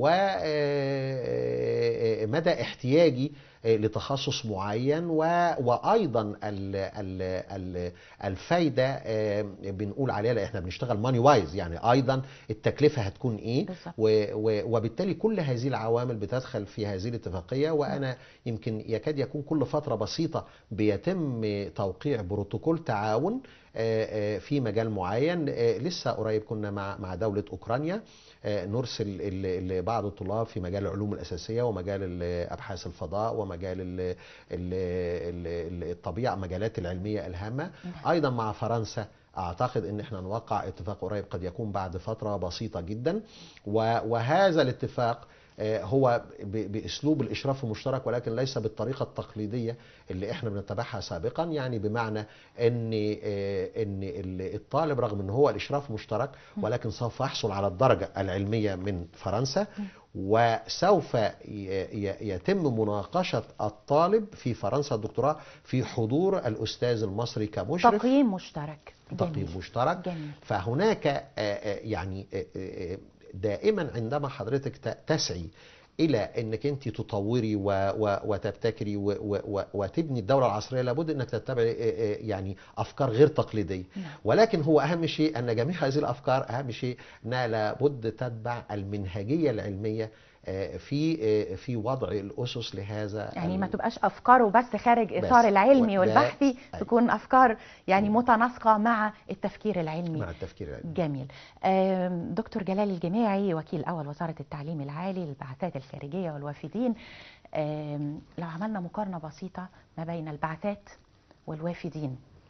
ومدى احتياجي آه، لتخصص معين و- وايضا ال- ال- ال- الفايده آه، بنقول عليها لأ احنا بنشتغل ماني وايز يعني ايضا التكلفه هتكون ايه بالظبط. و- و- وبالتالي كل هذه العوامل بتدخل في هذه الاتفاقيه وانا يمكن يكاد يكون كل فتره بسيطه بيتم توقيع بروتوكول تعاون آه، آه، في مجال معين آه، لسه قريب كنا مع مع دوله اوكرانيا آه، نرسل ال- ال- بعض الطلاب في مجال العلوم الاساسيه ومجال ال- ابحاث الفضاء ومجال ال- ال- ال- الطبيعه مجالات العلميه الهامه ايضا مع فرنسا اعتقد ان احنا نوقع اتفاق قريب قد يكون بعد فتره بسيطه جدا و- وهذا الاتفاق آه، هو ب- باسلوب الاشراف المشترك ولكن ليس بالطريقه التقليديه اللي احنا بنتبعها سابقا يعني بمعنى ان آه، ان ال- الطالب رغم ان هو الاشراف مشترك ولكن سوف يحصل على الدرجه العلميه من فرنسا وسوف ي- ي- يتم مناقشه الطالب في فرنسا الدكتوراه في حضور الاستاذ المصري كمشرف تقييم مشترك تقييم جميل. مشترك جميل. فهناك آه، آه، يعني آه، آه، دائما عندما حضرتك ت- تسعي الى انك انت تطوري و- و- وتبتكري و- و- و- وتبني الدوله العصريه لابد انك تتبعي آه، آه، يعني افكار غير تقليديه نعم. ولكن هو اهم شيء ان جميع هذه الافكار اهم شيء انها لابد تتبع المنهجيه العلميه آه، في آه، في وضع الاسس لهذا يعني ال- ما تبقاش افكاره بس خارج بس. اطار العلمي وده- والبحثي أيوة. تكون افكار يعني متناسقه مع التفكير العلمي مع التفكير العلمي جميل آم، دكتور جلال الجماعي وكيل اول وزاره التعليم العالي للبعثات الخارجيه والوافدين آم، لو عملنا مقارنه بسيطه ما بين البعثات والوافدين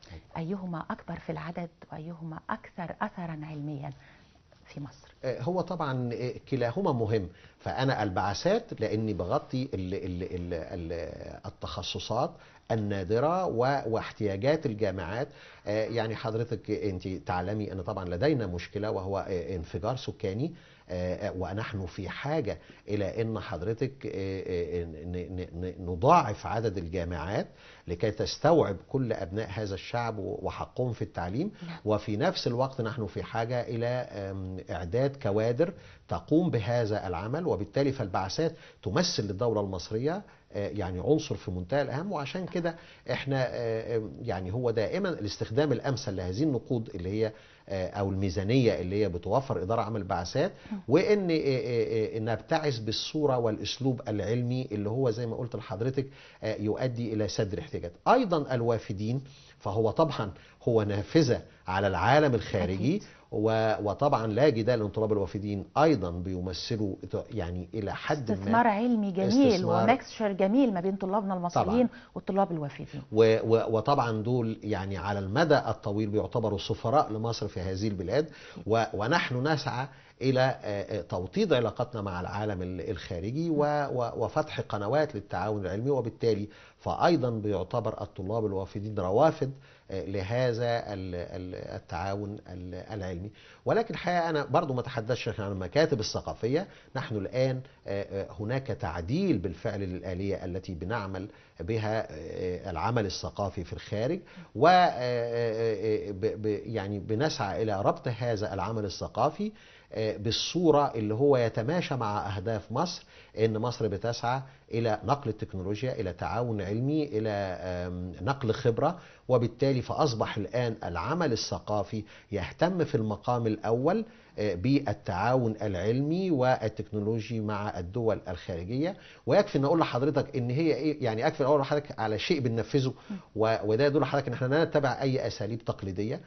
ايهما اكبر في العدد وايهما اكثر اثرا علميا في مصر آه، هو طبعا آه، كلاهما مهم فانا البعثات لاني بغطي ال ال ال ال التخصصات النادره و- واحتياجات الجامعات آه، يعني حضرتك انت تعلمي ان طبعا لدينا مشكله وهو آه، انفجار سكاني آه، آه، ونحن في حاجه الى ان حضرتك آه، آه، ن- ن- ن- نضاعف عدد الجامعات لكي تستوعب كل ابناء هذا الشعب و- وحقهم في التعليم وفي نفس الوقت نحن في حاجه الى آم، اعداد كوادر تقوم بهذا العمل وبالتالي فالبعثات تمثل للدوله المصريه آه، يعني عنصر في منتهى الاهم وعشان كده احنا آه، آه، يعني هو دائما الاستخدام الامثل لهذه النقود اللي هي آه، او الميزانيه اللي هي بتوفر اداره عمل البعثات وان آه، آه، آه، نبتعث بالصوره والاسلوب العلمي اللي هو زي ما قلت لحضرتك آه، يؤدي الى سد الاحتياجات ايضا الوافدين فهو طبعا هو نافذه على العالم الخارجي أكيد. و- وطبعا لا جدال ان طلاب الوافدين ايضا بيمثلوا يعني الى حد ما استثمار علمي جميل استثمار. ومكسشر جميل ما بين طلابنا المصريين والطلاب الوافدين و- و- وطبعا دول يعني على المدى الطويل بيعتبروا سفراء لمصر في هذه البلاد و- ونحن نسعى الى آه، آه، توطيد علاقتنا مع العالم ال- الخارجي و- و- وفتح قنوات للتعاون العلمي وبالتالي فايضا بيعتبر الطلاب الوافدين روافد آه، لهذا ال- ال- التعاون ال- العلمي ولكن الحقيقه انا برضو ما تحدثش عن المكاتب الثقافيه نحن الان آه، آه، هناك تعديل بالفعل للاليه التي بنعمل بها آه، العمل الثقافي في الخارج و آه، آه، آه، ب- ب- يعني بنسعى الى ربط هذا العمل الثقافي آه، بالصوره اللي هو يتماشى مع اهداف مصر ان مصر بتسعى الى نقل التكنولوجيا الى تعاون علمي الى آم، نقل خبره وبالتالي فاصبح الان العمل الثقافي يهتم في المقام الاول آه، بالتعاون العلمي والتكنولوجي مع الدول الخارجيه ويكفي ان اقول لحضرتك ان هي ايه يعني اكفي اقول لحضرتك على شيء بننفذه و- وده يدل لحضرتك ان احنا لا نتبع اي اساليب تقليديه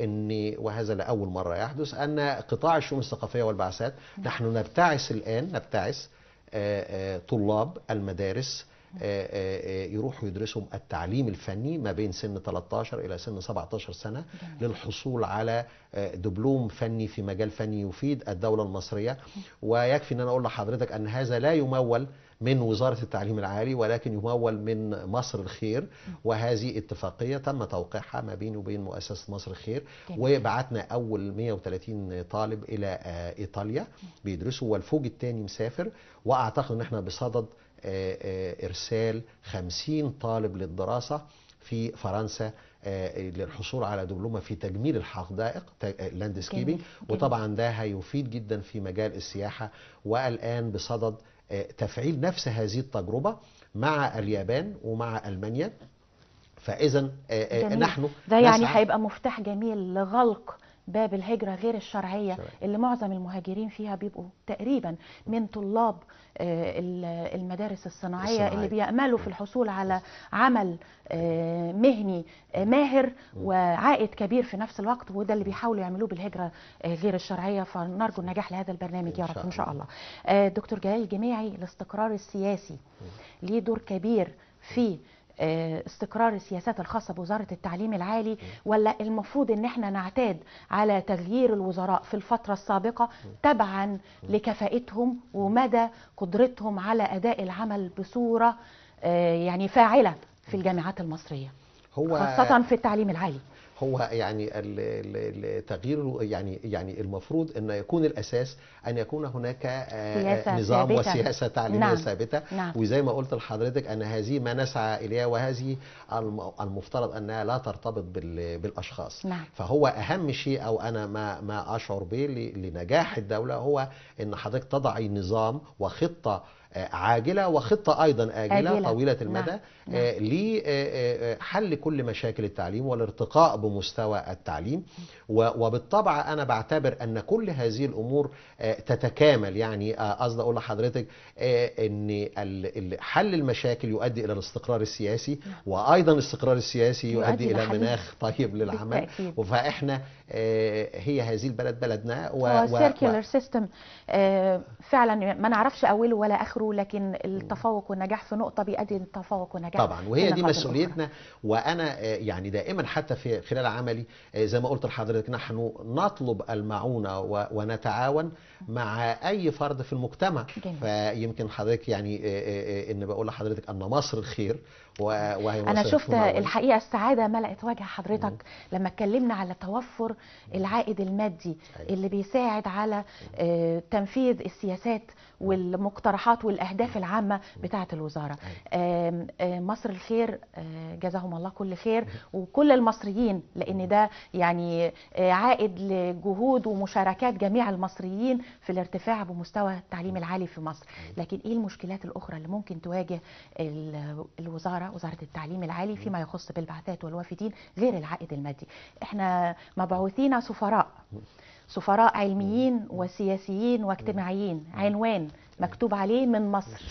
ان وهذا لاول مره يحدث ان قطاع الشؤون الثقافيه والبعثات نحن نبتعث الان نبتعث آه، آه، طلاب المدارس آه، آه، آه، يروحوا يدرسوا التعليم الفني ما بين سن 13 الى سن 17 سنه للحصول على آه، دبلوم فني في مجال فني يفيد الدوله المصريه ويكفي ان انا اقول لحضرتك ان هذا لا يمول من وزاره التعليم العالي ولكن يمول من مصر الخير وهذه اتفاقيه تم توقيعها ما بيني وبين مؤسسه مصر الخير جميل. وبعتنا اول 130 طالب الى آه، ايطاليا بيدرسوا والفوج الثاني مسافر واعتقد ان احنا بصدد آه، آه، ارسال 50 طالب للدراسه في فرنسا آه، للحصول على دبلومه في تجميل الحدائق لاندسكيبنج جميل، جميل. وطبعا ده هيفيد جدا في مجال السياحه والان بصدد آه، تفعيل نفس هذه التجربه مع اليابان ومع المانيا فاذا جميل. نحن ده يعني نسعى- هيبقى مفتاح جميل لغلق باب الهجرة غير الشرعية شرعية. اللي معظم المهاجرين فيها بيبقوا تقريبا من طلاب آه، ال- المدارس الصناعية الصناعية. اللي بيأملوا في الحصول على عمل آه، مهني آه، ماهر وعائد كبير في نفس الوقت وده اللي بيحاولوا يعملوه بالهجرة آه، غير الشرعية فنرجو النجاح لهذا البرنامج يا إن رب شاء إن شاء الله. الله آه، دكتور جلال جميعي الاستقرار السياسي ليه دور كبير في آه، استقرار السياسات الخاصة بوزارة التعليم العالي ولا المفروض ان احنا نعتاد على تغيير الوزراء في الفترة السابقة تبعا لكفاءتهم ومدى قدرتهم على اداء العمل بصورة آه، يعني فاعلة في الجامعات المصرية هو خاصة في التعليم العالي هو يعني ال- ال- التغيير يعني يعني المفروض ان يكون الاساس ان يكون هناك آه، سياسة نظام ثابتة. وسياسه تعليميه نعم. ثابته نعم. وزي ما قلت لحضرتك ان هذه ما نسعى اليها وهذه الم- المفترض انها لا ترتبط بال- بالاشخاص نعم. فهو اهم شيء او انا ما ما اشعر به ل- لنجاح الدوله هو ان حضرتك تضعي نظام وخطه آه، عاجله وخطه ايضا اجله, آجلة. طويله المدى نعم. آه، لحل كل مشاكل التعليم والارتقاء بمستوى التعليم و- وبالطبع انا بعتبر ان كل هذه الامور آه، تتكامل يعني آه، قصدي اقول لحضرتك آه، ان ال- ال- حل المشاكل يؤدي الى الاستقرار السياسي وايضا الاستقرار السياسي يؤدي يؤدي الى لحل- مناخ طيب للعمل بالتأكيد. فاحنا آه، هي هذه البلد بلدنا و- هو و- سيركيولر سيستم فعلا ما نعرفش اوله ولا اخره لكن التفوق والنجاح في نقطه بيؤدي للتفوق والنجاح طبعا وهي في دي نقاط الأخرى. مسؤوليتنا وانا آه، يعني دائما حتى في خلال عملي آه، زي ما قلت لحضرتك نحن نطلب المعونه و- ونتعاون مع اي فرد في المجتمع جميل. فيمكن حضرتك يعني آه، آه، آه، ان بقول لحضرتك ان مصر الخير و- وهي انا مصر شفت تكون أولاً. الحقيقه السعاده ملأت وجه حضرتك لما اتكلمنا على توفر العائد المادي أيوة. اللي بيساعد على آه، تنفيذ السياسات والمقترحات والاهداف العامه بتاعه الوزاره آم، آه، مصر الخير آه، جزاهم الله كل خير وكل المصريين لان ده يعني آه، عائد لجهود ومشاركات جميع المصريين في الارتفاع بمستوى التعليم العالي في مصر لكن ايه المشكلات الاخرى اللي ممكن تواجه ال- الوزاره وزاره التعليم العالي فيما يخص بالبعثات والوافدين غير العائد المادي احنا مبعوثين سفراء سفراء علميين وسياسيين واجتماعيين عنوان مكتوب عليه من مصر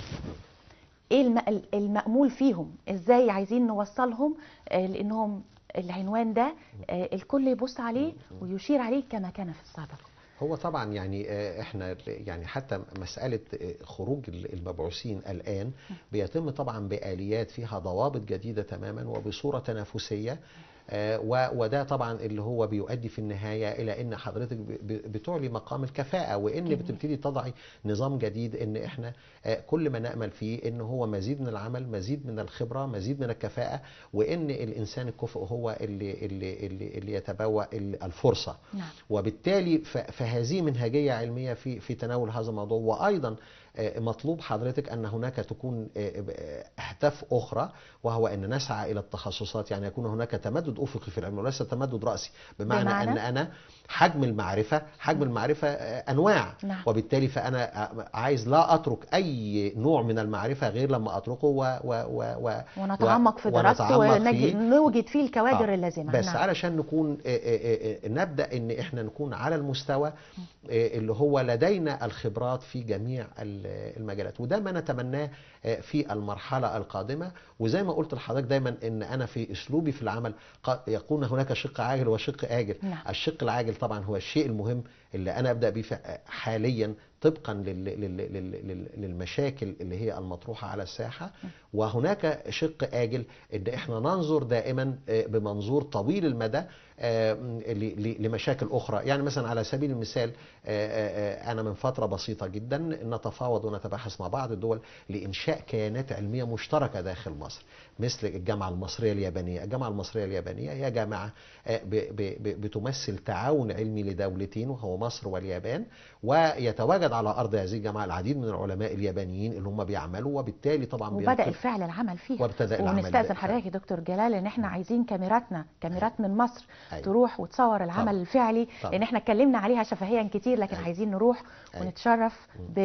ايه الم- المأمول فيهم ازاي عايزين نوصلهم آه، لانهم العنوان ده آه، الكل يبص عليه ويشير عليه كما كان في السابق هو طبعا يعني آه، احنا يعني حتى مساله آه، خروج المبعوثين الان بيتم طبعا باليات فيها ضوابط جديده تماما وبصوره تنافسيه آه، و- وده طبعا اللي هو بيؤدي في النهايه الى ان حضرتك ب- ب- بتعلي مقام الكفاءه وان جميل. بتبتدي تضعي نظام جديد ان احنا آه، كل ما نامل فيه ان هو مزيد من العمل مزيد من الخبره مزيد من الكفاءه وان الانسان الكفء هو اللي اللي اللي, اللي يتبوأ ال- الفرصه نعم وبالتالي ف- فهذه منهجيه علميه في في تناول هذا الموضوع وايضا آه، مطلوب حضرتك ان هناك تكون آه، آه، اهداف اخرى وهو ان نسعى الى التخصصات يعني يكون هناك تمدد افقي في العلم وليس تمدد راسي بمعنى, بمعنى؟ ان انا حجم المعرفه حجم المعرفه آه، انواع نعم. وبالتالي فانا آه، عايز لا اترك اي نوع من المعرفه غير لما اتركه و و و و ونتعمق في دراسته ونتعمق فيه. ونوجد فيه الكوادر آه، اللازمه بس نعم. علشان نكون آه، آه، آه، نبدا ان احنا نكون على المستوى آه، اللي هو لدينا الخبرات في جميع ال- المجالات وده ما نتمناه آه، في المرحله القادمه وزي ما قلت لحضرتك دايما ان انا في اسلوبي في العمل قد يكون هناك شق عاجل وشق اجل نعم. الشق العاجل طبعا هو الشيء المهم اللي انا ابدا بيه ف- حاليا طبقا لل- لل- لل- لل- للمشاكل اللي هي المطروحه على الساحه وهناك شق اجل ان احنا ننظر دائما آه، بمنظور طويل المدى آه، ل- ل- لمشاكل اخرى يعني مثلا على سبيل المثال آه، آه، آه، انا من فتره بسيطه جدا نتفاوض ونتباحث مع بعض الدول لانشاء كيانات علميه مشتركه داخل مصر مثل الجامعه المصريه اليابانيه الجامعه المصريه اليابانيه هي جامعه آه، ب- ب- ب- بتمثل تعاون علمي لدولتين وهو مصر واليابان ويتواجد على ارض هذه الجامعه العديد من العلماء اليابانيين اللي هم بيعملوا وبالتالي طبعا وبدا بينقل- الفعل العمل فيها وابتدأ العمل ونستاذن بالفعل. حضرتك يا دكتور جلال ان احنا عايزين كاميراتنا كاميرات من مصر أيوة. تروح وتصور العمل طبعا. الفعلي طبعا. لان احنا اتكلمنا عليها شفهيا كتير لكن أيوة. عايزين نروح أيوة. ونتشرف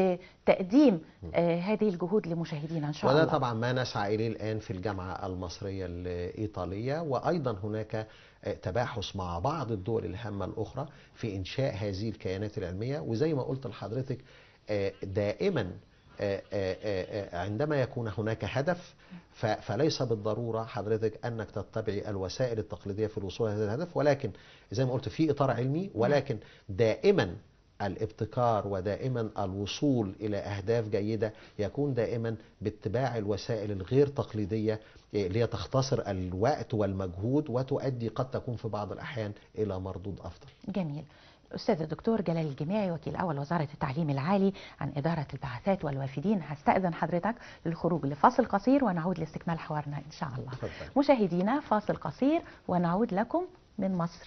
بتقديم آه هذه الجهود لمشاهدينا ان شاء وده الله طبعا ما نسعى اليه الان في الجامعه المصريه الايطاليه وايضا هناك آه، تباحث مع بعض الدول الهامه الاخرى في انشاء هذه الكيانات العلميه وزي ما قلت لحضرتك آه، دائما آه، آه، آه، عندما يكون هناك هدف ف- فليس بالضروره حضرتك انك تتبعي الوسائل التقليديه في الوصول الى هذا الهدف ولكن زي ما قلت في اطار علمي ولكن دائما الابتكار ودائما الوصول الى اهداف جيده يكون دائما باتباع الوسائل الغير تقليديه إيه، اللي هي تختصر الوقت والمجهود وتؤدي قد تكون في بعض الاحيان الى مردود افضل. جميل الأستاذ الدكتور جلال الجماعي وكيل أول وزارة التعليم العالي عن إدارة البعثات والوافدين هستأذن حضرتك للخروج لفاصل قصير ونعود لاستكمال حوارنا إن شاء الله اتفضل. مشاهدينا فاصل قصير ونعود لكم من مصر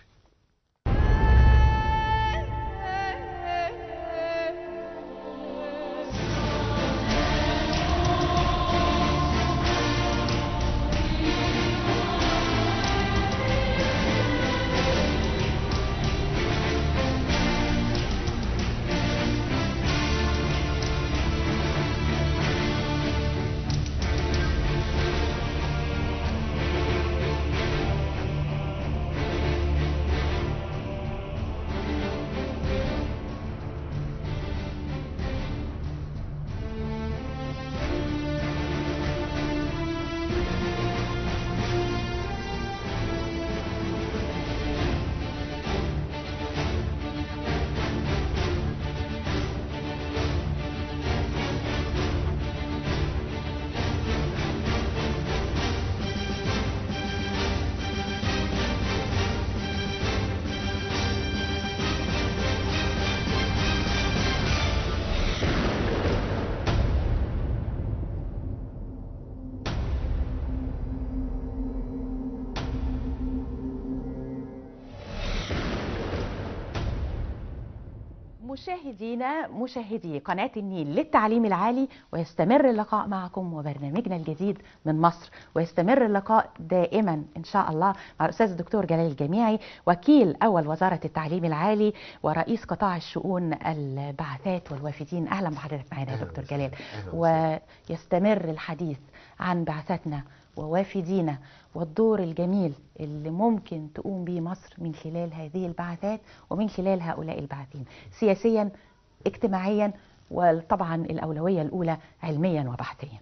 مشاهدينا مشاهدي قناة النيل للتعليم العالي ويستمر اللقاء معكم وبرنامجنا الجديد من مصر ويستمر اللقاء دائما إن شاء الله مع الأستاذ الدكتور جلال الجميعي وكيل أول وزارة التعليم العالي ورئيس قطاع الشؤون البعثات والوافدين أهلا بحضرتك معنا يا أهلا دكتور وسهلا. جلال أهلا وسهلا. ويستمر الحديث عن بعثتنا ووافدينا والدور الجميل اللي ممكن تقوم به مصر من خلال هذه البعثات ومن خلال هؤلاء الباعثين سياسيا اجتماعيا وطبعا الأولوية الأولى علميا وبحثيا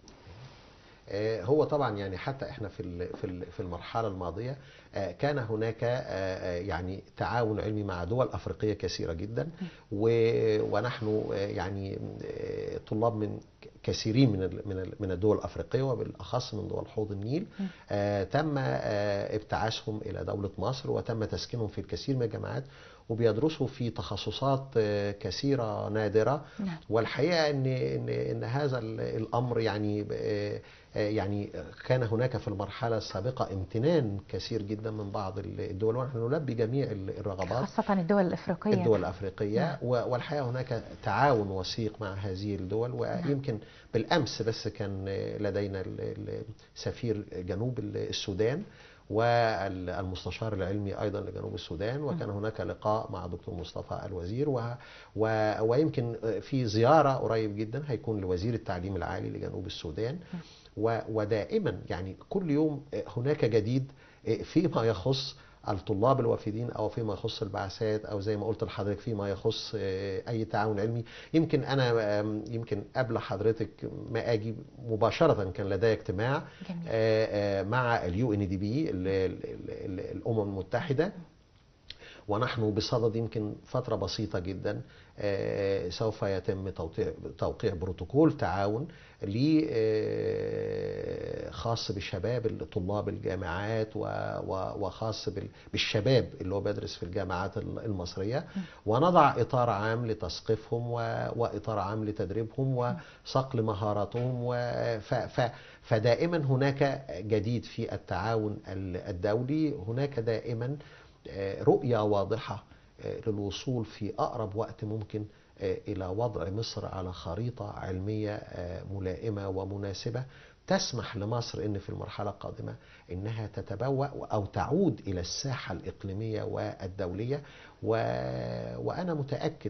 آه، هو طبعا يعني حتى احنا في ال- في ال- في المرحله الماضيه آه، كان هناك آه، آه، يعني تعاون علمي مع دول افريقيه كثيره جدا و- ونحن آه، يعني آه، طلاب من كثيرين من ال- من ال- من الدول الافريقيه وبالاخص من دول حوض النيل آه، تم آه، ابتعاثهم الى دوله مصر وتم تسكينهم في الكثير من الجامعات وبيدرسوا في تخصصات آه، كثيره نادره نعم. والحقيقه ان ان ان هذا ال- الامر يعني آه، آه، يعني كان هناك في المرحله السابقه امتنان كثير جدا من بعض الدول ونحن نلبي جميع الرغبات خاصة الدول الأفريقية الدول الافريقيه نعم. و- والحقيقه هناك تعاون وثيق مع هذه الدول ويمكن بالامس بس كان لدينا ال- ال- سفير جنوب السودان والمستشار العلمي ايضا لجنوب السودان وكان هناك لقاء مع دكتور مصطفى الوزير و و ويمكن في زياره قريب جدا هيكون لوزير التعليم العالي لجنوب السودان و ودائما يعني كل يوم هناك جديد فيما يخص الطلاب الوافدين او فيما يخص البعثات او زي ما قلت لحضرتك فيما يخص آه، اي تعاون علمي يمكن انا آم، يمكن قبل حضرتك ما اجي مباشره كان لدي اجتماع جميل. آه، آه، مع اليو ان دي بي الامم المتحده ونحن بصدد يمكن فترة بسيطة جدا آه، سوف يتم توقيع توقيع بروتوكول تعاون لي آه، خاص بشباب طلاب الجامعات و- و- وخاص بال- بالشباب اللي هو بيدرس في الجامعات ال- المصرية ونضع إطار عام لتثقيفهم و- وإطار عام لتدريبهم وصقل مهاراتهم و- ف- ف- فدائما هناك جديد في التعاون ال- الدولي هناك دائما آه، رؤية واضحة آه، للوصول في أقرب وقت ممكن آه، إلى وضع مصر على خريطة علمية آه، ملائمة ومناسبة تسمح لمصر أن في المرحلة القادمة أنها تتبوأ أو تعود إلى الساحة الإقليمية والدولية و... وأنا متأكد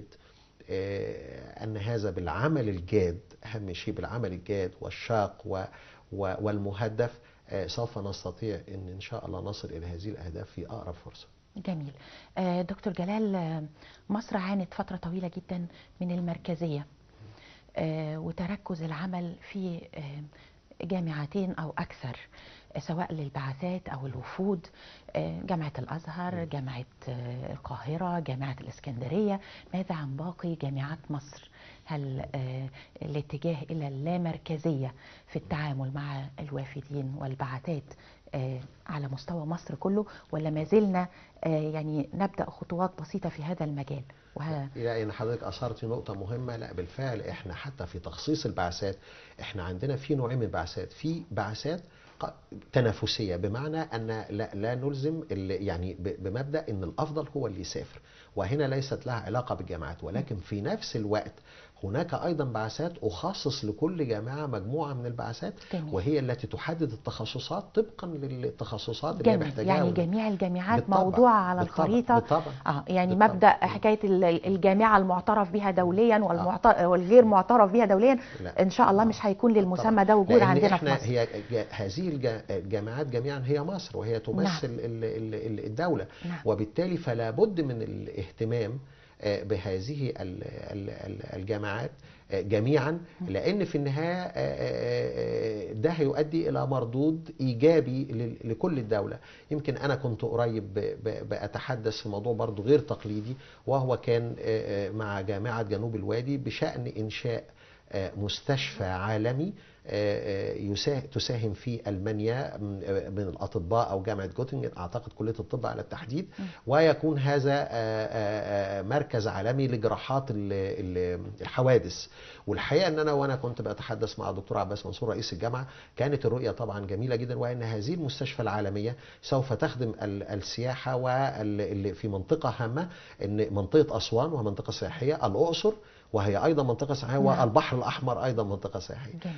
آه، أن هذا بالعمل الجاد أهم شيء بالعمل الجاد والشاق و... و... والمهدف آه، سوف نستطيع أن إن شاء الله نصل إلى هذه الأهداف في أقرب فرصة جميل آه، دكتور جلال آه، مصر عانت فترة طويلة جدا من المركزية آه، وتركز العمل في آه، جامعتين أو أكثر آه، سواء للبعثات أو الوفود آه، جامعة الأزهر جامعة آه، القاهرة جامعة الإسكندرية ماذا عن باقي جامعات مصر هل آه، الاتجاه إلى اللامركزية في التعامل مع الوافدين والبعثات آه، على مستوى مصر كله ولا ما زلنا آه، يعني نبدأ خطوات بسيطة في هذا المجال وه... يعني حضرتك اثرت نقطه مهمه لا بالفعل احنا حتى في تخصيص البعثات احنا عندنا في نوعين من البعثات في بعثات ق- تنافسيه بمعنى ان لا, لا نلزم ال- يعني ب- بمبدا ان الافضل هو اللي يسافر وهنا ليست لها علاقه بالجامعات ولكن في نفس الوقت هناك ايضا بعثات اخصص لكل جامعه مجموعه من البعثات جميل. وهي التي تحدد التخصصات طبقا للتخصصات اللي هي جميل محتاجاها يعني وال- جميع الجامعات بالطبع، موضوعة على بالطبع، الخريطة بالطبع، آه يعني بالطبع. مبدأ حكاية ال- الجامعة المعترف بها دوليا والمعت... والغير معترف بها دوليا لا. إن شاء الله مش هيكون للمسمى طبعاً. ده وجود لأن عندنا في احنا مصر هي جا- هذه الجا- الجامعات جميعا هي مصر وهي تمثل نعم. ال- ال- ال- الدولة نعم. وبالتالي فلا بد من الاهتمام آه، بهذه ال- ال- ال- الجامعات آه، جميعا لان في النهايه آه، آه، آه، ده هيؤدي الى مردود ايجابي لل- لكل الدوله يمكن انا كنت قريب ب- ب- باتحدث في موضوع برضو غير تقليدي وهو كان آه، آه، مع جامعه جنوب الوادي بشان انشاء آه، مستشفى عالمي آه، آه، يسا- تساهم فيه المانيا من آه، من الاطباء او جامعه جوتنجن اعتقد كليه الطب على التحديد ويكون هذا آه، آه، آه، مركز عالمي لجراحات ال- ال- الحوادث والحقيقه ان انا وانا كنت بتحدث مع الدكتور عباس منصور رئيس الجامعه كانت الرؤيه طبعا جميله جدا وان هذه المستشفى العالميه سوف تخدم ال- السياحه واللي في منطقه هامه ان منطقه اسوان وهي منطقه سياحيه الاقصر وهي ايضا منطقه سياحيه نعم. والبحر الاحمر ايضا منطقه سياحيه جميل.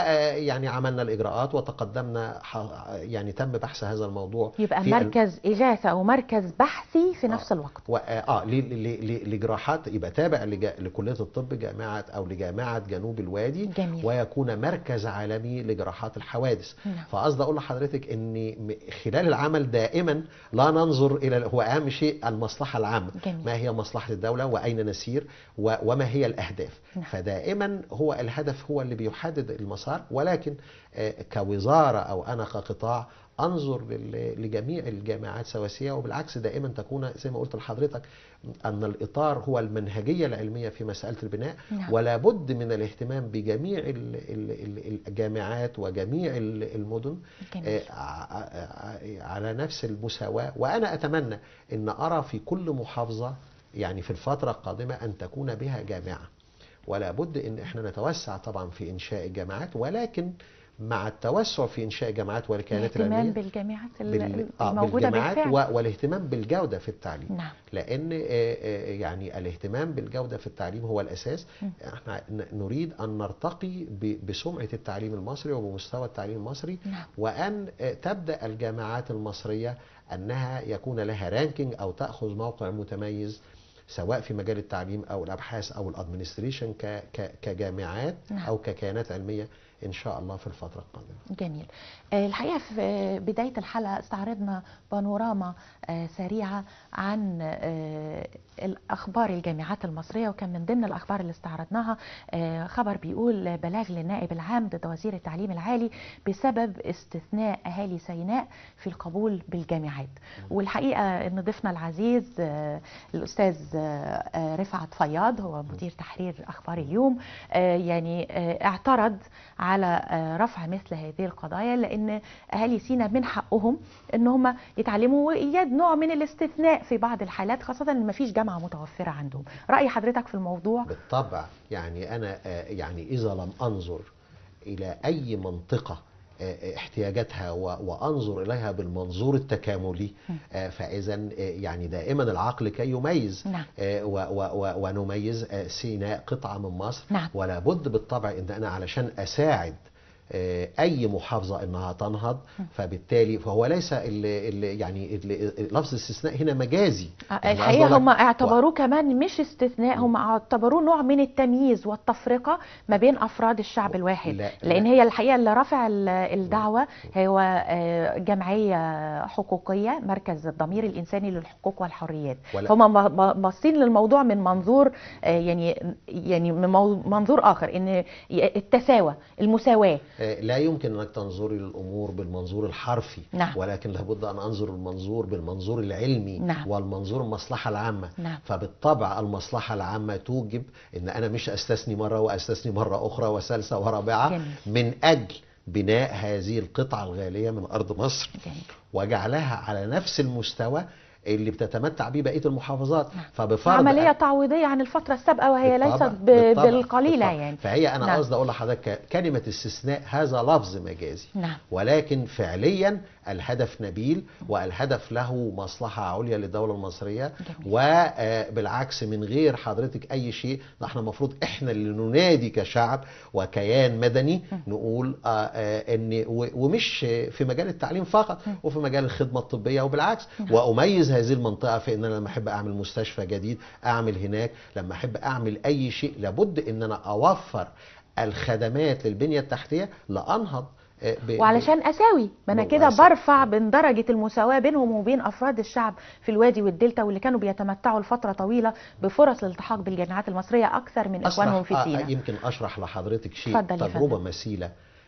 ويعني عملنا الاجراءات وتقدمنا ح- يعني تم بحث هذا الموضوع يبقى في ال- مركز إغاثة أو مركز بحثي في نفس الوقت و- اه ل- ل- ل- لجراحات يبقى تابع لج- لكليه الطب جامعه او لجامعه جنوب الوادي جميل. ويكون مركز عالمي لجراحات الحوادث نعم. فقصد اقول لحضرتك ان م- خلال العمل دائما لا ننظر الى هو اهم شيء المصلحه العامه جميل. ما هي مصلحه الدوله واين نسير و- وما هي الاهداف نعم. فدائما هو الهدف هو اللي بيحدد المسار ولكن آه، كوزاره او انا كقطاع انظر لل- لجميع الجامعات سواسيه وبالعكس دائما تكون زي ما قلت لحضرتك ان الاطار هو المنهجيه العلميه في مساله البناء نعم. ولا بد من الاهتمام بجميع ال- ال- ال- الجامعات وجميع ال- المدن جميل. آه، ع- ع- على نفس المساواة وأنا أتمنى أن أرى في كل محافظة يعني في الفترة القادمة أن تكون بها جامعة ولا بد أن احنا نتوسع طبعا في إنشاء الجامعات ولكن مع التوسع في إنشاء جامعات والكيانات الاهتمام العلمية بالجامعات بال- آه، الموجودة بالجامعات بالفعل و- والاهتمام بالجودة في التعليم نعم لان آه، آه، يعني الاهتمام بالجوده في التعليم هو الاساس احنا ن- نريد ان نرتقي ب- بسمعه التعليم المصري وبمستوى التعليم المصري نعم. وان آه، تبدا الجامعات المصريه انها يكون لها رانكينج او تاخذ موقع متميز سواء في مجال التعليم او الابحاث او الادمنستريشن ك- ك- كجامعات نعم. او ككيانات علميه ان شاء الله في الفتره القادمه جميل آه، الحقيقة في آه، بداية الحلقة استعرضنا بانوراما آه، سريعة عن آه، الأخبار الجامعات المصرية وكان من ضمن الأخبار اللي استعرضناها آه، خبر بيقول بلاغ للنائب العام ضد وزير التعليم العالي بسبب استثناء أهالي سيناء في القبول بالجامعات والحقيقة أن ضيفنا العزيز آه، الأستاذ آه، آه، رفعت فياض هو مدير تحرير أخبار اليوم آه، يعني آه، اعترض على آه، رفع مثل هذه القضايا لان اهالي سينا من حقهم ان هم يتعلموا وايجاد نوع من الاستثناء في بعض الحالات خاصه ان مفيش جامعه متوفره عندهم راي حضرتك في الموضوع بالطبع يعني انا آه، يعني اذا لم انظر الى اي منطقه آه، احتياجاتها و- وانظر اليها بالمنظور التكاملي آه، فاذا آه، يعني دائما العقل كي يميز نعم. آه، و- و- و- ونميز آه، سيناء قطعه من مصر نعم. ولا بد بالطبع ان انا علشان اساعد آه، اي محافظه انها تنهض فبالتالي فهو ليس ال ال يعني ال- لفظ الاستثناء هنا مجازي آه، يعني الحقيقه قصدي هم أقول لك- اعتبروه كمان مش استثناء هم اعتبروه نوع من التمييز والتفرقه ما بين افراد الشعب الواحد لا، لان لا. هي الحقيقه اللي رفع ال- الدعوه هو آه، جمعيه حقوقيه مركز الضمير الانساني للحقوق والحريات ولا- هم ب- ب- باصين للموضوع من منظور آه، يعني يعني من مو- منظور اخر ان ي- التساوى المساواه آه، لا يمكن انك تنظري للامور بالمنظور الحرفي نعم. ولكن لابد ان انظر المنظور بالمنظور العلمي نعم. والمنظور المصلحه العامه نعم. فبالطبع المصلحه العامه توجب ان انا مش استثني مره واستثني مره اخرى وثالثه ورابعه جميل. من اجل بناء هذه القطعه الغاليه من ارض مصر جميل. وجعلها على نفس المستوى اللي بتتمتع به بقيه المحافظات نعم. فبفرض عمليه تعويضيه عن الفتره السابقه وهي بالطبع- ليست ب- بالطبع- بالقليله بالطبع. يعني فهي انا نعم. قصدي اقول لحضرتك كلمه استثناء هذا لفظ مجازي نعم ولكن فعليا الهدف نبيل والهدف له مصلحة عليا للدولة المصرية جميل. وبالعكس من غير حضرتك أي شيء احنا المفروض احنا اللي ننادي كشعب وكيان مدني نقول آه، آه، ان و- ومش في مجال التعليم فقط وفي مجال الخدمة الطبية وبالعكس وأميز هذه المنطقة في ان انا لما احب اعمل مستشفى جديد اعمل هناك لما احب اعمل اي شيء لابد ان انا اوفر الخدمات للبنية التحتية لأنهض آه، ب- ب- وعلشان اساوي ما انا كده وأساوي. برفع من درجه المساواه بينهم وبين افراد الشعب في الوادي والدلتا واللي كانوا بيتمتعوا لفتره طويله بفرص الالتحاق بالجامعات المصريه اكثر من اخوانهم في آه، سينا يمكن اشرح لحضرتك شيء اتفضل يا تجربه فندم. مثيله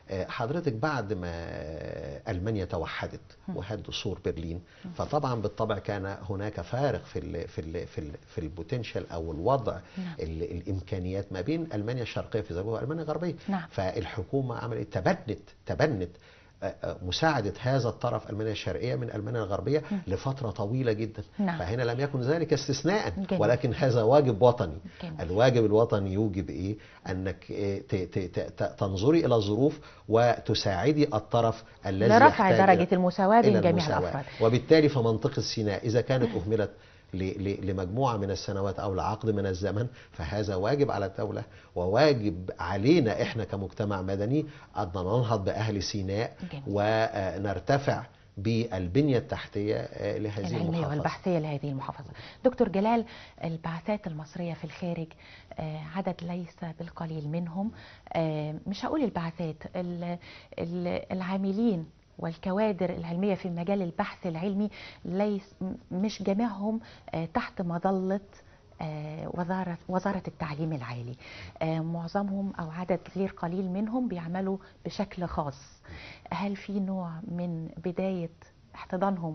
آه، حضرتك بعد ما المانيا توحدت وهدوا سور برلين فطبعا بالطبع كان هناك فارق في ال في ال في ال في البوتنشال او الوضع نعم. ال الامكانيات ما بين المانيا الشرقيه في ذلك والمانيا الغربيه نعم. فالحكومه عملت تبنت تبنت آه، آه، مساعدة هذا الطرف ألمانيا الشرقية من ألمانيا الغربية لفترة طويلة جدا نعم. فهنا لم يكن ذلك استثناء جميل. ولكن هذا واجب وطني جميل. الواجب الوطني يوجب إيه أنك إيه، ت- ت- ت- تنظري إلى الظروف وتساعدي الطرف الذي لرفع يحتاج درجة إلى- المساواة بين إلى جميع المساواة. الأفراد وبالتالي فمنطقة سيناء إذا كانت أهملت ل- ل- لمجموعة من السنوات أو لعقد من الزمن فهذا واجب على الدولة وواجب علينا إحنا كمجتمع مدني أن ننهض بأهل سيناء جميل. ونرتفع بالبنية التحتية آه، لهذه العلمية المحافظة والبحثية لهذه المحافظة دكتور جلال البعثات المصرية في الخارج آه، عدد ليس بالقليل منهم آه، مش هقول البعثات ال- ال- العاملين والكوادر العلمية في مجال البحث العلمي ليس م- مش جميعهم آه، تحت مظلة آه، وزارة وزارة التعليم العالي آه، معظمهم أو عدد غير قليل منهم بيعملوا بشكل خاص هل في نوع من بداية احتضانهم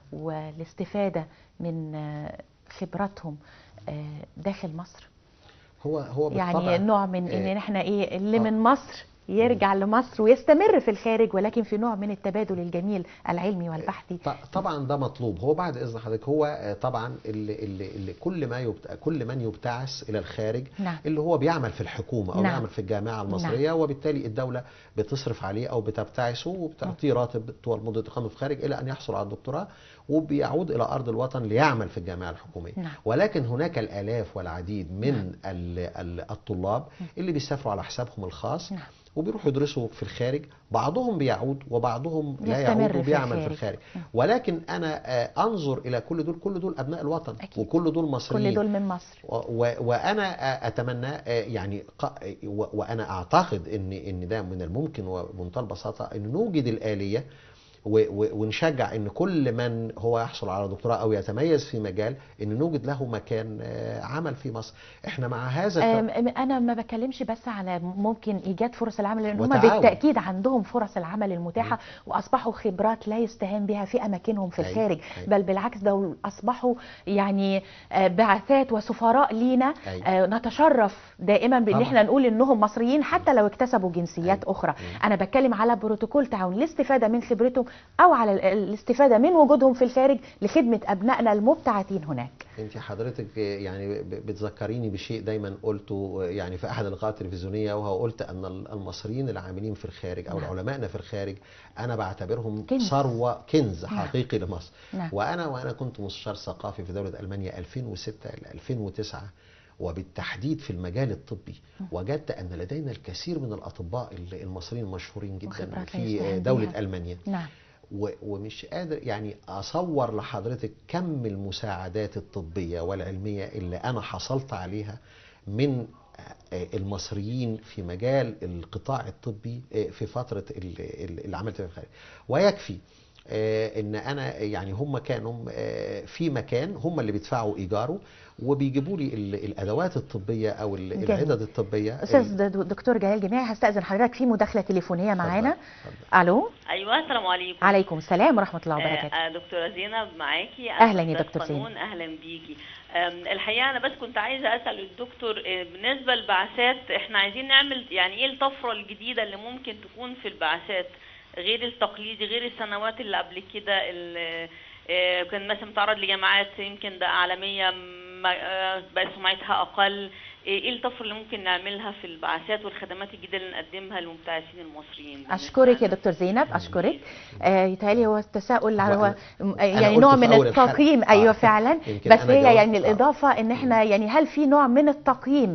والاستفادة من آه، خبراتهم آه، داخل مصر هو هو بالطبع يعني نوع من آه، ان احنا ايه اللي آه. من مصر يرجع لمصر ويستمر في الخارج ولكن في نوع من التبادل الجميل العلمي والبحثي ط- طبعا ده مطلوب هو بعد اذن حضرتك هو آه، طبعا اللي اللي اللي كل ما يبت... كل من يبتعث الى الخارج نعم. اللي هو بيعمل في الحكومه او نعم. بيعمل في الجامعه المصريه وبالتالي الدوله بتصرف عليه او بتبتعثه وبتعطيه راتب طوال مده اقامه في الخارج الى ان يحصل على الدكتوراه وبيعود الى ارض الوطن ليعمل في الجامعه الحكوميه نعم. ولكن هناك الالاف والعديد من ال... ال... الطلاب اللي بيسافروا على حسابهم الخاص نعم. وبيروحوا يدرسوا في الخارج بعضهم بيعود وبعضهم لا يستمر يعود في وبيعمل في الخارج. الخارج ولكن انا آه، انظر الى كل دول كل دول ابناء الوطن أكيد. وكل دول مصريين كل دول من مصر و- و- وانا آه، اتمنى آه، يعني ق- و- وانا اعتقد ان ان ده من الممكن وبمنتهى البساطه ان نوجد الاليه و- و- ونشجع ان كل من هو يحصل على دكتوراه او يتميز في مجال ان نوجد له مكان آه، عمل في مصر احنا مع هذا أم- أم- انا ما بتكلمش بس على ممكن ايجاد فرص العمل لان هم وتعاون. بالتاكيد عندهم فرص العمل المتاحه واصبحوا خبرات لا يستهان بها في اماكنهم في أيوة، الخارج أيوة. بل بالعكس ده اصبحوا يعني آه، بعثات وسفراء لينا أيوة. آه، نتشرف دائما بان طبعا. احنا نقول انهم مصريين حتى لو اكتسبوا جنسيات أيوة. اخرى أيوة. انا بتكلم على بروتوكول تعاون الاستفاده من خبرتهم او على ال- الاستفاده من وجودهم في الخارج لخدمه ابنائنا المبتعثين هناك انت حضرتك يعني ب- بتذكريني بشيء دايما قلته يعني في احد اللقاءات التلفزيونيه وهو قلت ان المصريين العاملين في الخارج او نعم. علمائنا في الخارج انا بعتبرهم كنز. ثروه كنز نعم. حقيقي لمصر نعم. وانا وانا كنت مستشار ثقافي في دوله المانيا 2006 ل 2009 وبالتحديد في المجال الطبي وجدت ان لدينا الكثير من الاطباء المصريين المشهورين جدا وخبرات لا في يستهان دوله بها. المانيا نعم و- ومش قادر يعني اصور لحضرتك كم المساعدات الطبيه والعلميه اللي انا حصلت عليها من آه، المصريين في مجال القطاع الطبي آه، في فتره ال- ال- اللي عملت في الخارج ويكفي آه، ان انا يعني هم كانوا آه، في مكان هم اللي بيدفعوا ايجاره وبيجيبوا لي ال- الادوات الطبيه او ال- جميل. العدد الطبيه استاذ د- دكتور جلال جماعي هستاذن حضرتك في مداخله تليفونيه معانا الو ايوه السلام عليكم عليكم السلام ورحمه الله وبركاته آه آه، دكتوره زينب معاكي أهلاً يا أستاذ دكتور قانون، زينب. اهلا بيكي آم، الحقيقه انا بس كنت عايزه اسال الدكتور آه، بالنسبه للبعثات احنا عايزين نعمل يعني ايه الطفره الجديده اللي ممكن تكون في البعثات غير التقليدي غير السنوات اللي قبل كده اللي آه، كان مثلا متعرض لجامعات يمكن ده عالميه ما- آه، بقى سمعتها اقل ايه الطفره اللي ممكن نعملها في البعثات والخدمات الجديده اللي نقدمها للمبتعثين المصريين اشكرك يا دكتور زينب اشكرك آه يتهيألي هو التساؤل على هو م- يعني قلت نوع في من أول الحلقة. التقييم آه. ايوه فعلا يمكن بس أنا هي جاوبت. يعني آه. الاضافه ان احنا يعني هل في نوع من التقييم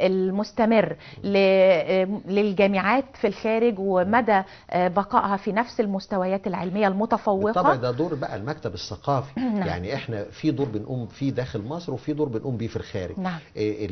المستمر ل- آه، للجامعات في الخارج ومدى آه، بقائها في نفس المستويات العلميه بالطبع المتفوقه ده دور بقى المكتب الثقافي نعم. يعني احنا في دور بنقوم فيه داخل مصر وفي دور بنقوم بيه في الخارج نعم. إيه اللي الدور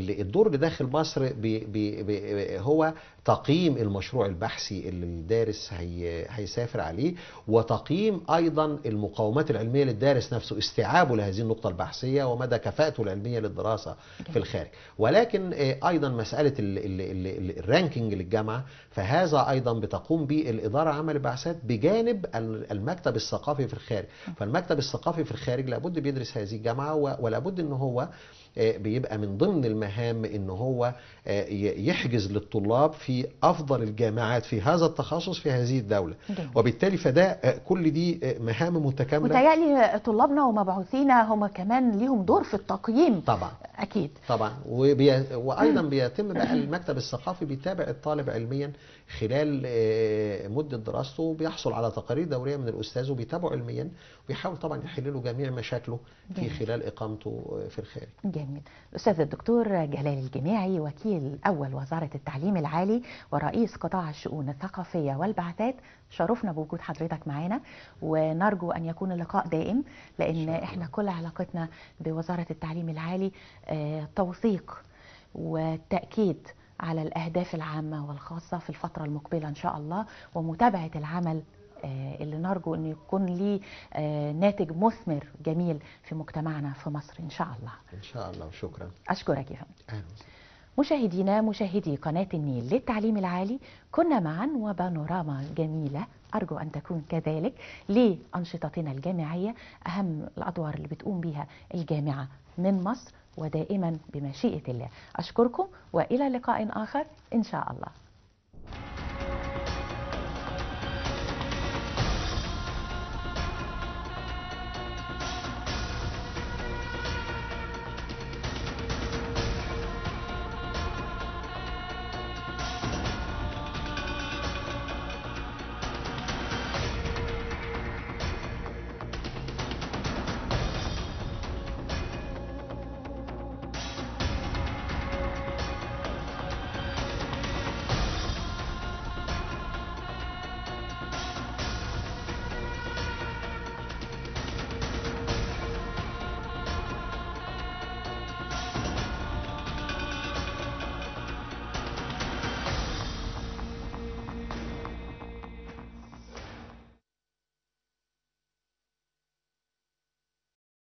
الدور اللي داخل مصر بي بي بي هو تقييم المشروع البحثي اللي الدارس هي هيسافر عليه وتقييم ايضا المقومات العلميه للدارس نفسه استيعابه لهذه النقطه البحثيه ومدى كفاءته العلميه للدراسه في الخارج ولكن آه، ايضا مساله ال- ال- ال- ال- الرانكينج للجامعه فهذا ايضا بتقوم به الاداره عمل البعثات بجانب ال- المكتب الثقافي في الخارج فالمكتب الثقافي في الخارج لابد بيدرس هذه الجامعه و- ولابد ان هو آه، بيبقى من ضمن المهام ان هو آه، ي- يحجز للطلاب في افضل الجامعات في هذا التخصص في هذه الدوله جميل. وبالتالي فده آه، كل دي آه، مهام متكامله متهيألي طلابنا ومبعوثين هم كمان ليهم دور في التقييم طبعا أكيد طبعا وبي... وايضا بيتم بقى المكتب الثقافي بيتابع الطالب علميا خلال آه، مده دراسته وبيحصل على تقارير دوريه من الاستاذ وبيتابعه علميا ويحاول طبعا يحل له جميع مشاكله في جميل. خلال اقامته في الخارج جميل الأستاذ الدكتور جلال الجماعي وكيل أول وزارة التعليم العالي ورئيس قطاع الشؤون الثقافية والبعثات شرفنا بوجود حضرتك معانا ونرجو أن يكون اللقاء دائم لأن شاء الله. إحنا كل علاقتنا بوزارة التعليم العالي آه، توثيق والتأكيد على الأهداف العامة والخاصة في الفترة المقبلة إن شاء الله ومتابعة العمل آه، اللي نرجو أن يكون ليه آه، ناتج مثمر جميل في مجتمعنا في مصر إن شاء الله ان شاء الله وشكرا أشكرك يا فندم اهلا وسهلا. مشاهدينا مشاهدي قناة النيل للتعليم العالي كنا معا وبانوراما جميلة أرجو أن تكون كذلك لأنشطتنا الجامعية أهم الأدوار اللي بتقوم بها الجامعة من مصر ودائما بمشيئة الله أشكركم وإلى لقاء آخر إن شاء الله